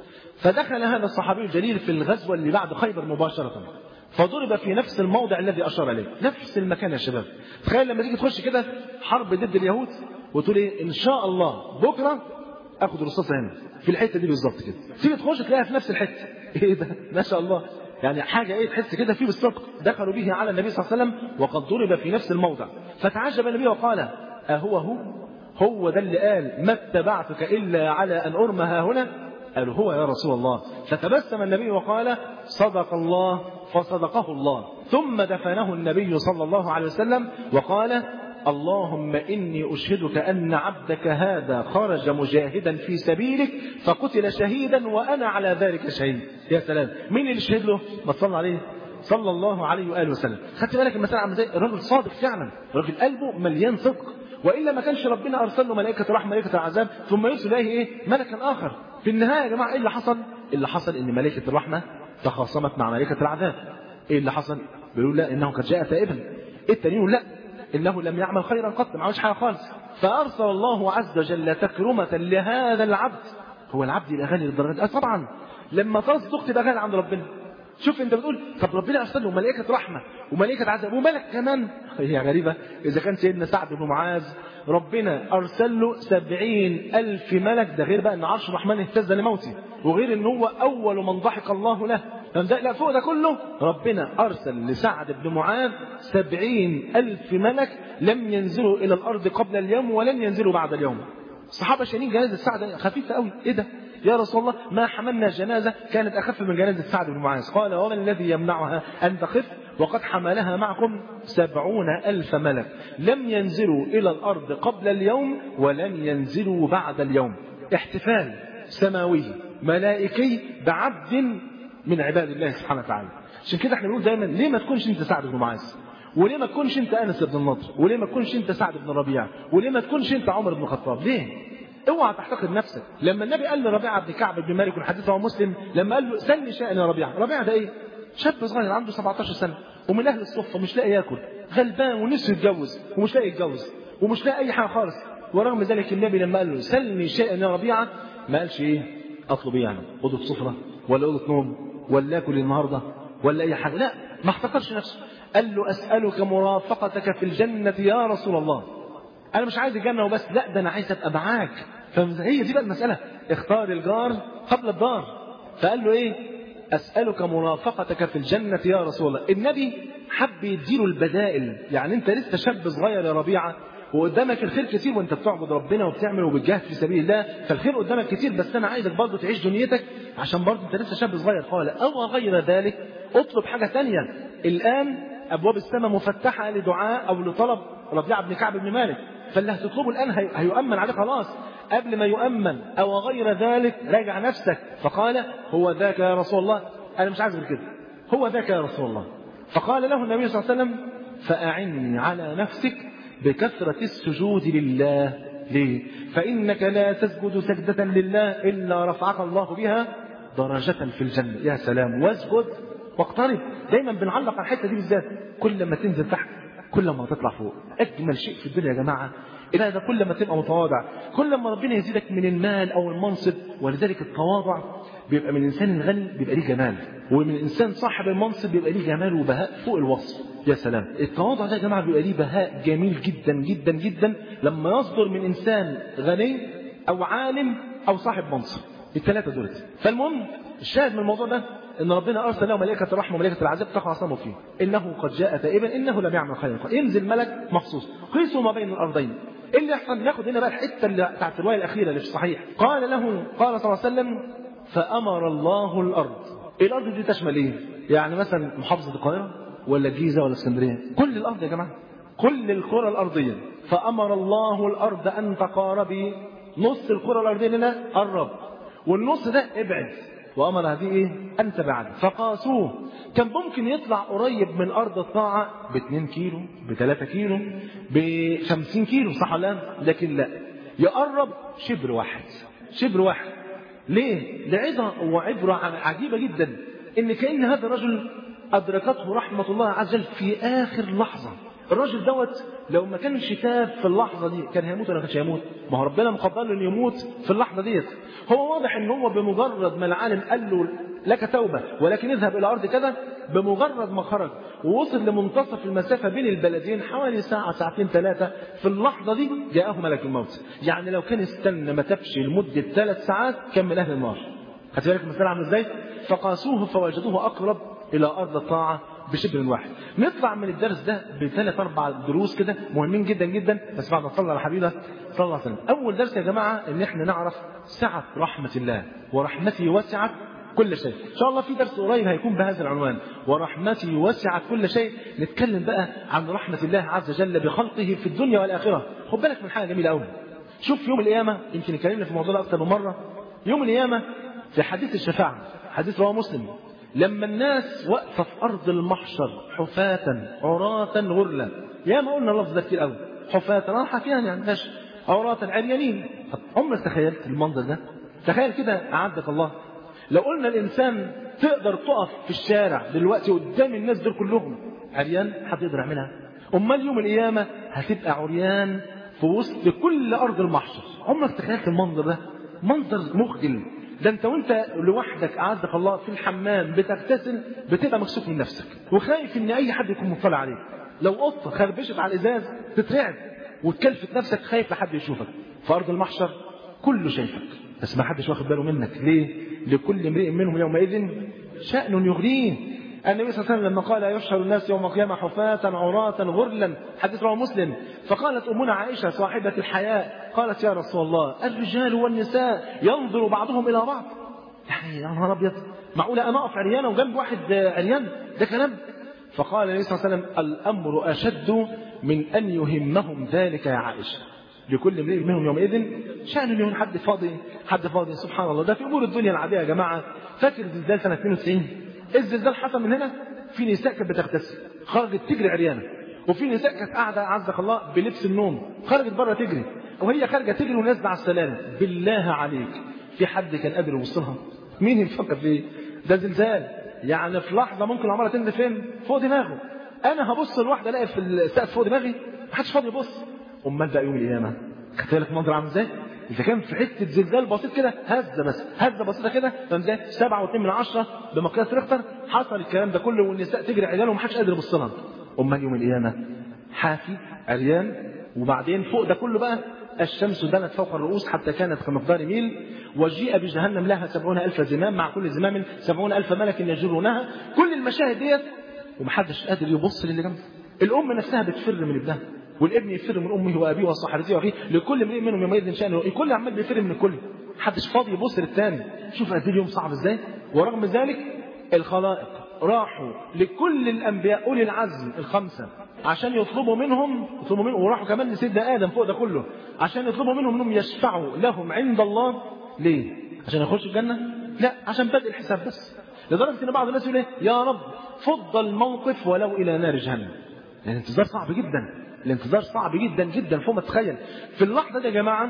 فدخل هذا الصحابي الجليل في الغزوه اللي بعد خيبر مباشره فضرب في نفس الموضع الذي اشار اليه نفس المكان يا شباب تخيل لما تيجي تخش كده حرب ضد اليهود وتقول ايه ان شاء الله بكره اخد رصاصه هنا في الحته دي بالظبط كده تيجي تخش تلاقيها في نفس الحته ايه ده ما شاء الله يعني حاجه ايه تحس كده فيه بالصدق دخلوا به على النبي صلى الله عليه وسلم وقد ضرب في نفس الموضع فتعجب النبي وقال اهو هو هو ده اللي قال ما اتبعتك الا على ان ارمى ها هنا قالوا هو يا رسول الله فتبسم النبي وقال صدق الله فصدقه الله ثم دفنه النبي صلى الله عليه وسلم وقال اللهم إني أشهدك أن عبدك هذا خرج مجاهدا في سبيلك فقتل شهيدا وأنا على ذلك شهيد يا سلام مين اللي شهد له ما تصلى عليه صلى الله عليه وآله وسلم خدت بالك المسألة عامله ازاي الراجل صادق فعلا الراجل قلبه مليان صدق وإلا ما كانش ربنا أرسل له ملائكة رحمة ملائكة العذاب ثم يرسل إليه إيه ملكا آخر في النهاية يا جماعة إيه اللي حصل اللي حصل إن ملائكة الرحمة تخاصمت مع ملائكة العذاب إيه اللي حصل بيقولوا لا إنه قد جاء تائبا التانيين لا إنه لم يعمل خيرا قط ما عملش حاجة خالص فأرسل الله عز وجل تكرمة لهذا العبد هو العبد يبقى غني للدرجة دي؟ آه طبعا لما تصدق تبقى غني عند ربنا شوف انت بتقول طب ربنا ارسل له ملائكه رحمه وملائكه عذاب وملك كمان هي غريبه اذا كان سيدنا سعد بن معاذ ربنا ارسل له سبعين الف ملك ده غير بقى ان عرش الرحمن اهتز لموته وغير ان هو اول من ضحك الله له فده لا فوق ده كله ربنا ارسل لسعد بن معاذ سبعين الف ملك لم ينزلوا الى الارض قبل اليوم ولن ينزلوا بعد اليوم الصحابه شايلين جنازه سعد خفيفه قوي ايه ده يا رسول الله ما حملنا جنازة كانت أخف من جنازة سعد بن معاذ قال وما الذي يمنعها أن تخف وقد حملها معكم سبعون ألف ملك لم ينزلوا إلى الأرض قبل اليوم ولن ينزلوا بعد اليوم احتفال سماوي ملائكي بعبد من عباد الله سبحانه وتعالى عشان كده احنا بنقول دايما ليه ما تكونش انت سعد بن معاذ وليه ما تكونش انت انس بن النضر وليه ما تكونش انت سعد بن ربيعه وليه ما تكونش انت عمر بن الخطاب ليه اوعى تحتقر نفسك لما النبي قال لربيعه بن كعب بن مالك والحديث رواه مسلم لما قال له سلني شأن يا ربيعه ربيعه ده ايه شاب صغير عنده 17 سنه ومن اهل الصفه مش لاقي ياكل غلبان ونفسه يتجوز ومش لاقي يتجوز ومش لاقي اي حاجه خالص ورغم ذلك النبي لما قال له سلني شيئا يا ربيعه ما قالش ايه اطلب ايه يعني اوضه سفره ولا اوضه نوم ولا اكل النهارده ولا اي حاجه لا ما احتقرش نفسه قال له اسالك مرافقتك في الجنه يا رسول الله انا مش عايز الجنه وبس لا ده انا عايز ابقى معاك فهي دي بقى المساله اختار الجار قبل الدار فقال له ايه اسالك مرافقتك في الجنه يا رسول الله النبي حب يديله البدائل يعني انت لسه شاب صغير يا ربيعه وقدامك الخير كتير وانت بتعبد ربنا وبتعمل وبتجاهد في سبيل الله فالخير قدامك كتير بس انا عايزك برضه تعيش دنيتك عشان برضه انت لسه شاب صغير قال او غير ذلك اطلب حاجه ثانيه الان ابواب السماء مفتحه لدعاء او لطلب ربيعه بن كعب بن مالك فاللي هتطلبه الان هي- هيؤمن عليه خلاص قبل ما يؤمن او غير ذلك راجع نفسك فقال هو ذاك يا رسول الله انا مش عايز غير كده هو ذاك يا رسول الله فقال له النبي صلى الله عليه وسلم فأعني على نفسك بكثرة السجود لله ليه؟ فإنك لا تسجد سجدة لله إلا رفعك الله بها درجة في الجنة يا سلام واسجد واقترب دايما بنعلق على الحتة دي بالذات كل ما تنزل تحت كل ما تطلع فوق أجمل شيء في الدنيا يا جماعة إلى ده كل ما تبقى متواضع كل ما ربنا يزيدك من المال أو المنصب ولذلك التواضع بيبقى من الإنسان الغني بيبقى ليه جمال ومن الإنسان صاحب المنصب بيبقى ليه جمال وبهاء فوق الوصف يا سلام التواضع ده يا جماعة بيبقى ليه بهاء جميل جدا جدا جدا لما يصدر من إنسان غني أو عالم أو صاحب منصب الثلاثة دول فالمهم الشاهد من الموضوع ده ان ربنا ارسل له ملائكه الرحمه وملائكه العذاب تقع صمه فيه انه قد جاء تائبا انه لم يعمل خيرا ينزل ملك مخصوص قيسوا ما بين الارضين ايه اللي يحصل ناخد هنا بقى الحته اللي بتاعت الروايه الاخيره اللي في الصحيح قال له قال صلى الله عليه وسلم فامر الله الارض الارض دي تشمل ايه يعني مثلا محافظه القاهره ولا الجيزه ولا اسكندريه كل الارض يا جماعه كل الكره الارضيه فامر الله الارض ان تقاربي نص الكره الارضيه هنا قرب والنص ده ابعد وامر هذه ايه ان تبعد فقاسوه كان ممكن يطلع قريب من ارض الطاعه ب 2 كيلو ب 3 كيلو ب 50 كيلو صح ولا لا؟ لكن لا يقرب شبر واحد شبر واحد ليه لعظه وعبره عجيبه جدا ان كان هذا الرجل ادركته رحمه الله عز وجل في اخر لحظه الراجل دوت لو ما كانش تاب في اللحظه دي كان هيموت ولا ما كانش هيموت ما هو ربنا مقدر له انه يموت في اللحظه ديت هو واضح ان هو بمجرد ما العالم قال له لك توبه ولكن اذهب الى ارض كذا بمجرد ما خرج ووصل لمنتصف المسافه بين البلدين حوالي ساعه ساعتين ثلاثه في اللحظه دي جاءه ملك الموت يعني لو كان استنى ما تبش لمده ثلاث ساعات كان من اهل النار خدت بالك المسألة عامله ازاي؟ فقاسوه فوجدوه أقرب إلى أرض الطاعة بشبر واحد. نطلع من الدرس ده بثلاث أربع دروس كده مهمين جدا جدا بس بعد ما صلى على حبيبه صلى الله عليه وسلم. أول درس يا جماعة إن إحنا نعرف سعة رحمة الله ورحمته وسعت كل شيء. إن شاء الله في درس قريب هيكون بهذا العنوان ورحمته وسعت كل شيء نتكلم بقى عن رحمة الله عز وجل بخلقه في الدنيا والآخرة. خد بالك من حاجة جميلة قوي. شوف يوم القيامة يمكن اتكلمنا في الموضوع ده أكثر من مرة. يوم القيامة في حديث الشفاعة حديث رواه مسلم لما الناس واقفة في أرض المحشر حفاة عراة غرلا يا ما قلنا اللفظ ده كتير قوي حفاة راحة فيها يعني ماشي عراة عريانين طب عمرك تخيلت المنظر ده تخيل كده أعدك الله لو قلنا الإنسان تقدر تقف في الشارع دلوقتي قدام الناس دول كلهم عريان حد يقدر يعملها أمال يوم القيامة هتبقى عريان في وسط كل أرض المحشر عمرك تخيلت المنظر ده منظر مخجل ده انت وانت لوحدك اعزك الله في الحمام بتغتسل بتبقى مكسوف من نفسك وخايف ان اي حد يكون مطلع عليك لو قطه خربشت على الازاز تترعب وتكلفت نفسك خايف لحد يشوفك في ارض المحشر كله شايفك بس ما حدش واخد باله منك ليه لكل امرئ منهم يومئذ شأن يغنيه النبي صلى الله عليه وسلم لما قال يحشر الناس يوم القيامة حفاة عراة غرلا حديث رواه مسلم فقالت أمنا عائشة صاحبة الحياء قالت يا رسول الله الرجال والنساء ينظر بعضهم إلى بعض يعني يا نهار أبيض معقولة أنا أقف عريانة وجنب واحد عريان ده كلام فقال النبي صلى الله عليه وسلم الأمر أشد من أن يهمهم ذلك يا عائشة لكل امرئ منهم يومئذ شأن يكون حد فاضي حد فاضي سبحان الله ده في أمور الدنيا العادية يا جماعة فاكر زلزال سنة 92 الزلزال حصل من هنا في نساء كانت بتغتسل خرجت تجري عريانه وفي نساء كانت قاعده عزك الله بلبس النوم خرجت بره تجري وهي خارجه تجري ونازله على السلالم بالله عليك في حد كان قادر يوصلها مين يفكر فيه ده زلزال يعني في لحظه ممكن العماره تنزل فين فوق دماغه انا هبص لواحده الاقي في السقف فوق دماغي محدش فاضي يبص امال ده يوم القيامه خدت بالك المنظر عامل ازاي اذا كان في حته زلزال بسيط كده هزه بس هزه بسيطه كده فاهم ازاي 7 و2 من 10 بمقياس ريختر حصل الكلام ده كله والنساء تجري عيال ومحدش قادر يبص لها امال يوم القيامه حافي عريان وبعدين فوق ده كله بقى الشمس دنت فوق الرؤوس حتى كانت كمقدار ميل وجيء بجهنم لها سبعون ألف زمام مع كل زمام سبعون ألف ملك يجرونها كل المشاهد ديت ومحدش قادر يبص للي جنبه الأم نفسها بتفر من ابنها والابن يفر من امه وابيه وصاحبته واخيه لكل امرئ منهم يومئذ شانه الكل عمال بيفر من الكل محدش فاضي يبص للتاني شوف قد ايه اليوم صعب ازاي ورغم ذلك الخلائق راحوا لكل الانبياء اولي العزم الخمسه عشان يطلبوا منهم يطلبوا منهم وراحوا كمان لسيدنا ادم فوق ده كله عشان يطلبوا منهم انهم يشفعوا لهم عند الله ليه؟ عشان يخشوا الجنه؟ لا عشان بدء الحساب بس لدرجه ان بعض الناس يقول ايه؟ يا رب فض الموقف ولو الى نار جهنم يعني انتظار صعب جدا الانتظار صعب جدا جدا فوق ما تتخيل في اللحظه دي يا جماعه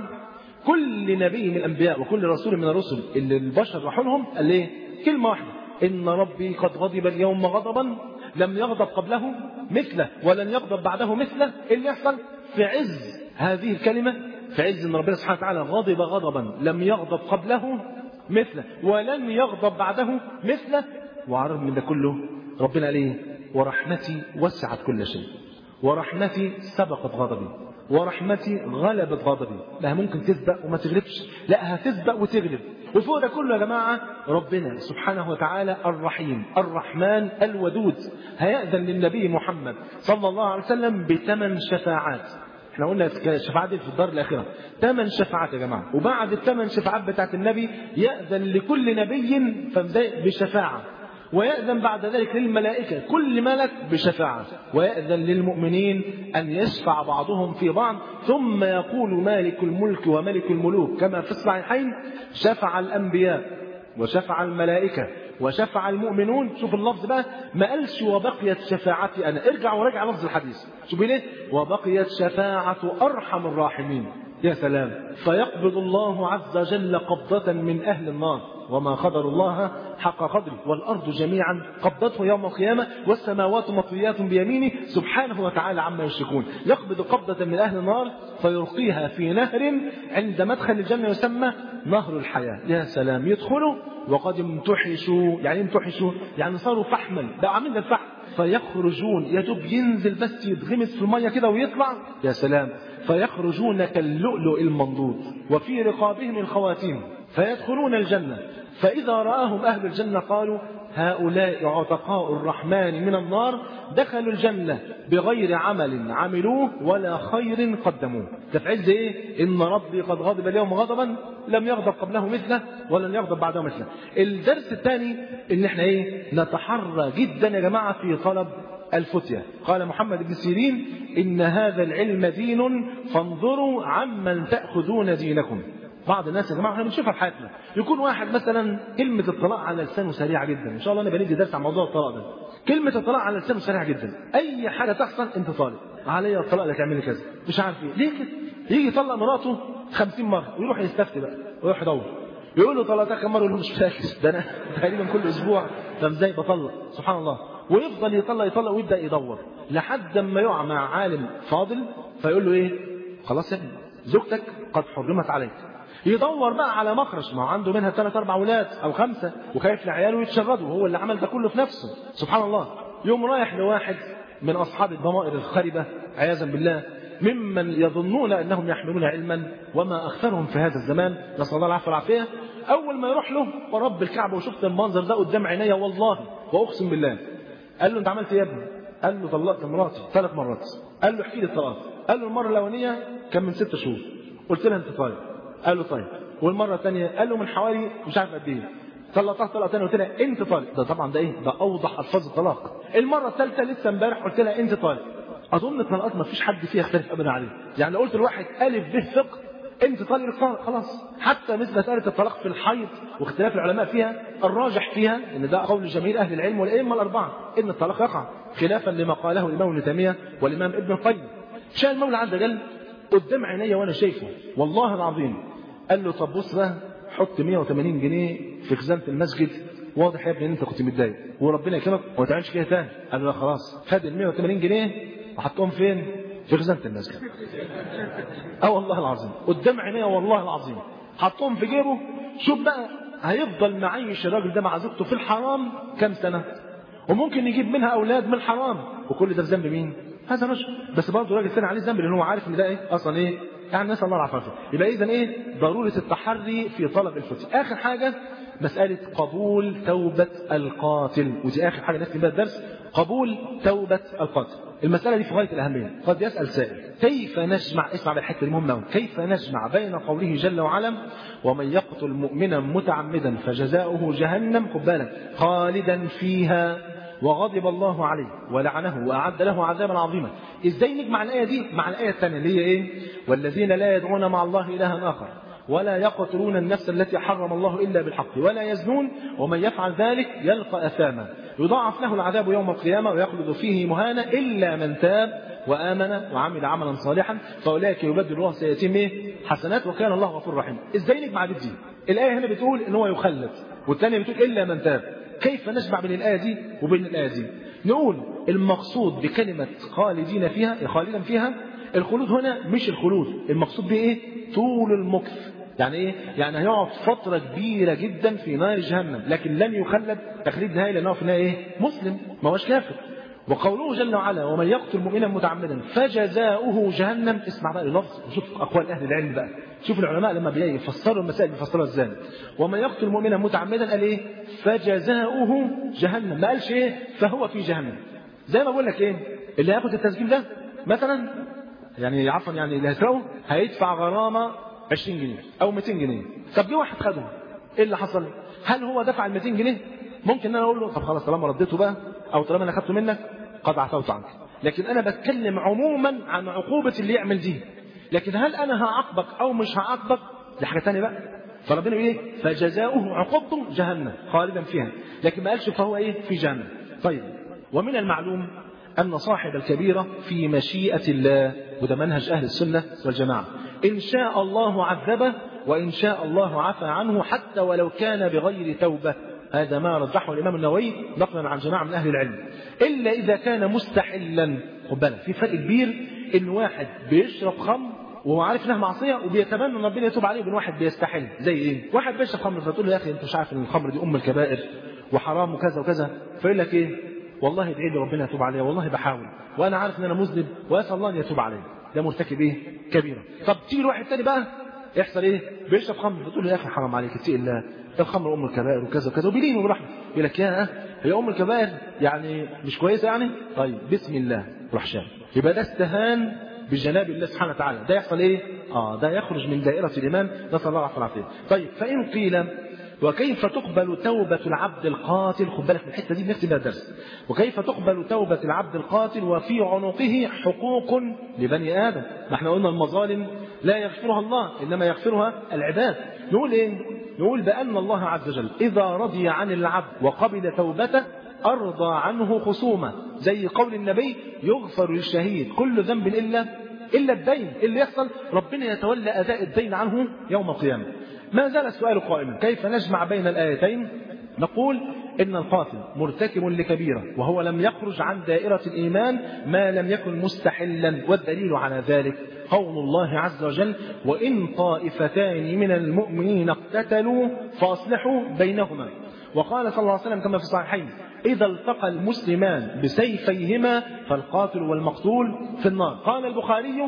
كل نبي من الانبياء وكل رسول من الرسل اللي البشر راحوا لهم قال ايه؟ كلمه واحده ان ربي قد غضب اليوم غضبا لم يغضب قبله مثله ولن يغضب بعده مثله إيه اللي يحصل في عز هذه الكلمه في عز ان ربنا سبحانه وتعالى غضب غضبا لم يغضب قبله مثله ولن يغضب بعده مثله وعرض من ده كله ربنا قال ايه؟ ورحمتي وسعت كل شيء ورحمتي سبقت غضبي ورحمتي غلبت غضبي لا ممكن تسبق وما تغلبش لا هتسبق وتغلب وفوق ده كله يا جماعة ربنا سبحانه وتعالى الرحيم الرحمن الودود هيأذن للنبي محمد صلى الله عليه وسلم بثمان شفاعات احنا قلنا الشفاعات دي في الدار الآخرة ثمان شفاعات يا جماعة وبعد الثمان شفاعات بتاعت النبي يأذن لكل نبي بشفاعة ويأذن بعد ذلك للملائكة كل ملك بشفاعة ويأذن للمؤمنين أن يشفع بعضهم في بعض ثم يقول مالك الملك وملك الملوك كما في الصحيحين شفع الأنبياء وشفع الملائكة وشفع المؤمنون شوف اللفظ بقى ما قالش وبقيت شفاعتي أنا ارجع وراجع لفظ الحديث شوف ليه وبقيت شفاعة أرحم الراحمين يا سلام فيقبض الله عز وجل قبضة من أهل النار وما قدر الله حق قدره والأرض جميعا قبضته يوم القيامة والسماوات مطويات بيمينه سبحانه وتعالى عما يشركون يقبض قبضة من أهل النار فيلقيها في نهر عند مدخل الجنة يسمى نهر الحياة يا سلام يدخلوا وقد امتحشوا يعني امتحشوا يعني صاروا فحما بقى عاملين الفحم فيخرجون يدوب ينزل بس يتغمس في المية كده ويطلع يا سلام فيخرجون كاللؤلؤ المنضود وفي رقابهم الخواتيم فيدخلون الجنة فإذا رآهم أهل الجنة قالوا هؤلاء عتقاء الرحمن من النار دخلوا الجنة بغير عمل عملوه ولا خير قدموه تفعيل زي ايه إن ربي قد غضب اليوم غضبا لم يغضب قبله مثله ولن يغضب بعده مثله الدرس الثاني إن احنا ايه نتحرى جدا يا جماعة في طلب الفتية قال محمد بن سيرين إن هذا العلم دين فانظروا عمن تأخذون دينكم بعض الناس يا جماعه احنا بنشوفها في حياتنا يكون واحد مثلا كلمه الطلاق على لسانه سريعه جدا ان شاء الله انا بندي درس عن موضوع الطلاق ده كلمه الطلاق على لسانه سريعه جدا اي حاجه تحصل انت طالق عليا الطلاق اللي تعملي كذا مش عارف ايه ليه كده يجي يطلق مراته 50 مره ويروح يستفتي بقى ويروح يدور يقول له طلقتها كم مره يقول له مش فاكر ده انا تقريبا كل اسبوع طب ازاي بطلق سبحان الله ويفضل يطلق يطلق ويبدا يدور لحد ما يقع مع عالم فاضل فيقول له ايه خلاص يا ابني زوجتك قد حرمت عليك يدور بقى على مخرج ما هو عنده منها ثلاث اربع اولاد او خمسه وخايف لعياله يتشردوا وهو اللي عمل ده كله في نفسه سبحان الله يوم رايح لواحد من اصحاب الضمائر الخربه عياذا بالله ممن يظنون انهم يحملون علما وما اكثرهم في هذا الزمان نسال الله العافيه والعافيه اول ما يروح له ورب الكعبه وشفت المنظر ده قدام عينيا والله واقسم بالله قال له انت عملت ايه يا ابني؟ قال له طلقت مراتي ثلاث مرات قال له احكي لي الطلاق قال له المره الاولانيه كان من ست شهور قلت لها انت طالق قال له طيب والمره الثانيه قال له من حوالي مش عارف قد ايه طلقتها طلقه ثانيه قلت لها انت طالق ده طبعا ده ايه ده اوضح الفاظ الطلاق المره الثالثه لسه امبارح قلت لها انت طالق اظن الطلاقات ما فيش حد فيها يختلف ابدا عليه يعني لو قلت لواحد الف به فقه انت طالق طالق خلاص حتى مثل مساله الطلاق في الحيض واختلاف العلماء فيها الراجح فيها ان ده قول جماهير اهل العلم والائمه الاربعه ان الطلاق يقع خلافا لما قاله الامام ابن تيميه والامام ابن القيم شاء المولى عز وجل قدام عيني وانا شايفه والله العظيم قال له طب بص بقى حط 180 جنيه في خزانه المسجد واضح يا ابني ان انت كنت متضايق وربنا يكرمك وما تعملش كده تاني قال له لا خلاص خد ال 180 جنيه وحطهم فين؟ في خزانه المسجد اه والله العظيم قدام عينيا والله العظيم حطهم في جيبه شوف بقى هيفضل معيش الراجل ده مع زوجته في الحرام كام سنه وممكن يجيب منها اولاد من الحرام وكل ده في ذنب مين؟ هذا رجل بس برضه راجل ثاني عليه ذنب لان هو عارف ان ده ايه اصلا ايه يعني نسال الله العافيه يبقى اذا ايه ضروره التحري في طلب الفتية اخر حاجه مساله قبول توبه القاتل ودي اخر حاجه نختم بها الدرس قبول توبه القاتل المساله دي في غايه الاهميه قد يسال سائل كيف نجمع اسمع بالحته دي مهمه كيف نجمع بين قوله جل وعلا ومن يقتل مؤمنا متعمدا فجزاؤه جهنم خد بالك خالدا فيها وغضب الله عليه ولعنه واعد له عذابا عظيما ازاي نجمع الايه دي مع الايه الثانيه اللي هي ايه والذين لا يدعون مع الله الها اخر ولا يقتلون النفس التي حرم الله الا بالحق ولا يزنون ومن يفعل ذلك يلقى اثاما يضاعف له العذاب يوم القيامه ويخلد فيه مهانا الا من تاب وامن وعمل عملا صالحا فاولئك يبدل الله سيئاتهم ايه حسنات وكان الله غفور رحيم ازاي نجمع دي الايه هنا بتقول ان هو يخلد والثانيه بتقول الا من تاب كيف نجمع بين الآية دي وبين الآية دي نقول المقصود بكلمة خالدين فيها خالدا فيها الخلود هنا مش الخلود المقصود به ايه طول المكث يعني ايه يعني هيقعد فترة كبيرة جدا في نار جهنم لكن لن يخلد تخليد نهائي لأنه في النهاية ايه مسلم ما هوش كافر وقوله جل وعلا ومن يقتل مؤمنا متعمدا فجزاؤه جهنم اسمع بقى اللفظ وشوف اقوال اهل العلم بقى شوف العلماء لما بيفسروا المسائل بيفسروها ازاي ومن يقتل مؤمنا متعمدا قال ايه فجزاؤه جهنم ما قالش ايه فهو في جهنم زي ما بقول لك ايه اللي هياخد التسجيل ده مثلا يعني عفوا يعني اللي هيسرقه هيدفع غرامه 20 جنيه او 200 جنيه طب جه واحد خدهم ايه اللي حصل هل هو دفع ال 200 جنيه ممكن ان انا اقول له طب خلاص طالما رديته بقى او طالما انا خدته منك قد عفوت عنك لكن انا بتكلم عموما عن عقوبه اللي يعمل دي لكن هل انا هعاقبك او مش هعاقبك دي حاجه ثانيه بقى فربنا بيقول ايه فجزاؤه عقوبته جهنم خالدا فيها لكن ما قالش فهو ايه في جهنم طيب ومن المعلوم ان صاحب الكبيره في مشيئه الله وده منهج اهل السنه والجماعه ان شاء الله عذبه وان شاء الله عفى عنه حتى ولو كان بغير توبه هذا ما رجحه الامام النووي نقلا عن جماعه من اهل العلم الا اذا كان مستحلا خد بالك في فرق كبير ان واحد بيشرب خمر وهو عارف انها معصيه وبيتمنى ان ربنا يتوب عليه وبين واحد بيستحل زي ايه؟ واحد بيشرب خمر فتقول له يا اخي انت مش عارف ان الخمر دي ام الكبائر وحرام وكذا وكذا فيقول لك ايه؟ والله ادعي لي ربنا يتوب عليا والله بحاول وانا عارف ان انا مذنب واسال الله ان يتوب عليا ده مرتكب ايه؟ كبيره طب تيجي لواحد تاني بقى يحصل ايه؟ بيشرب خمر فتقول له يا اخي حرام عليك اتقي الله الخمر ام الكبائر وكذا وكذا وبيلين وبرحمه يقول لك يا هي ام الكبائر يعني مش كويسه يعني؟ طيب بسم الله روح شاب يبقى ده استهان بجناب الله سبحانه وتعالى ده يحصل ايه؟ اه ده يخرج من دائره الايمان نسال الله العافيه والعافيه طيب فان قيل وكيف تقبل توبة العبد القاتل خد بالك من الحتة دي بنختم بها الدرس وكيف تقبل توبة العبد القاتل وفي عنقه حقوق لبني آدم ما احنا قلنا المظالم لا يغفرها الله إنما يغفرها العباد نقول إيه نقول بأن الله عز وجل إذا رضي عن العبد وقبل توبته أرضى عنه خصومة زي قول النبي يغفر للشهيد كل ذنب إلا إلا الدين اللي يحصل ربنا يتولى أداء الدين عنه يوم القيامة ما زال السؤال قائما كيف نجمع بين الآيتين نقول إن القاتل مرتكب لكبيرة وهو لم يخرج عن دائرة الإيمان ما لم يكن مستحلا والدليل على ذلك قول الله عز وجل وإن طائفتان من المؤمنين اقتتلوا فأصلحوا بينهما وقال صلى الله عليه وسلم كما في الصحيحين إذا التقى المسلمان بسيفيهما فالقاتل والمقتول في النار قال البخاري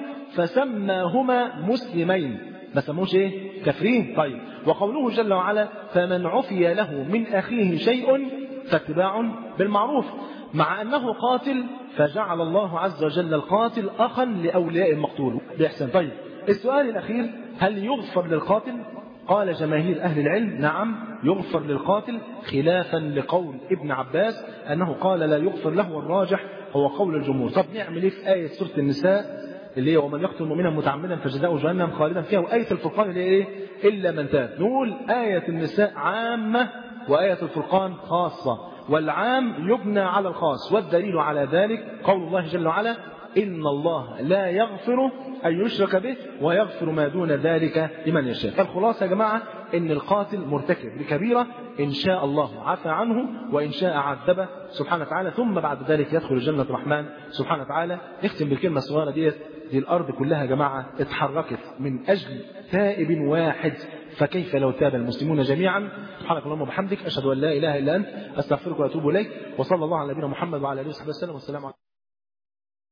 فسماهما مسلمين ما سموش ايه كافرين طيب وقوله جل وعلا فمن عفي له من اخيه شيء فاتباع بالمعروف مع انه قاتل فجعل الله عز وجل القاتل اخا لاولياء المقتول باحسان طيب السؤال الاخير هل يغفر للقاتل قال جماهير اهل العلم نعم يغفر للقاتل خلافا لقول ابن عباس انه قال لا يغفر له والراجح هو قول الجمهور طب نعمل ايه في ايه سوره النساء اللي هي ومن يقتل مؤمنا متعمدا فجزاؤه جهنم خالدا فيها وآية الفرقان اللي هي ايه؟ إلا من تاب. نقول آية النساء عامة وآية الفرقان خاصة. والعام يبنى على الخاص والدليل على ذلك قول الله جل وعلا إن الله لا يغفر أن يشرك به ويغفر ما دون ذلك لمن يشاء فالخلاصة يا جماعة إن القاتل مرتكب لكبيرة إن شاء الله عفى عنه وإن شاء عذبه سبحانه وتعالى ثم بعد ذلك يدخل جنة الرحمن سبحانه وتعالى نختم بالكلمة الصغيرة ديت دي الأرض كلها يا جماعة اتحركت من أجل تائب واحد فكيف لو تاب المسلمون جميعا سبحانك اللهم وبحمدك أشهد أن لا إله إلا أنت أستغفرك وأتوب إليك وصلى الله على نبينا محمد وعلى آله وصحبه وسلم والسلام عليكم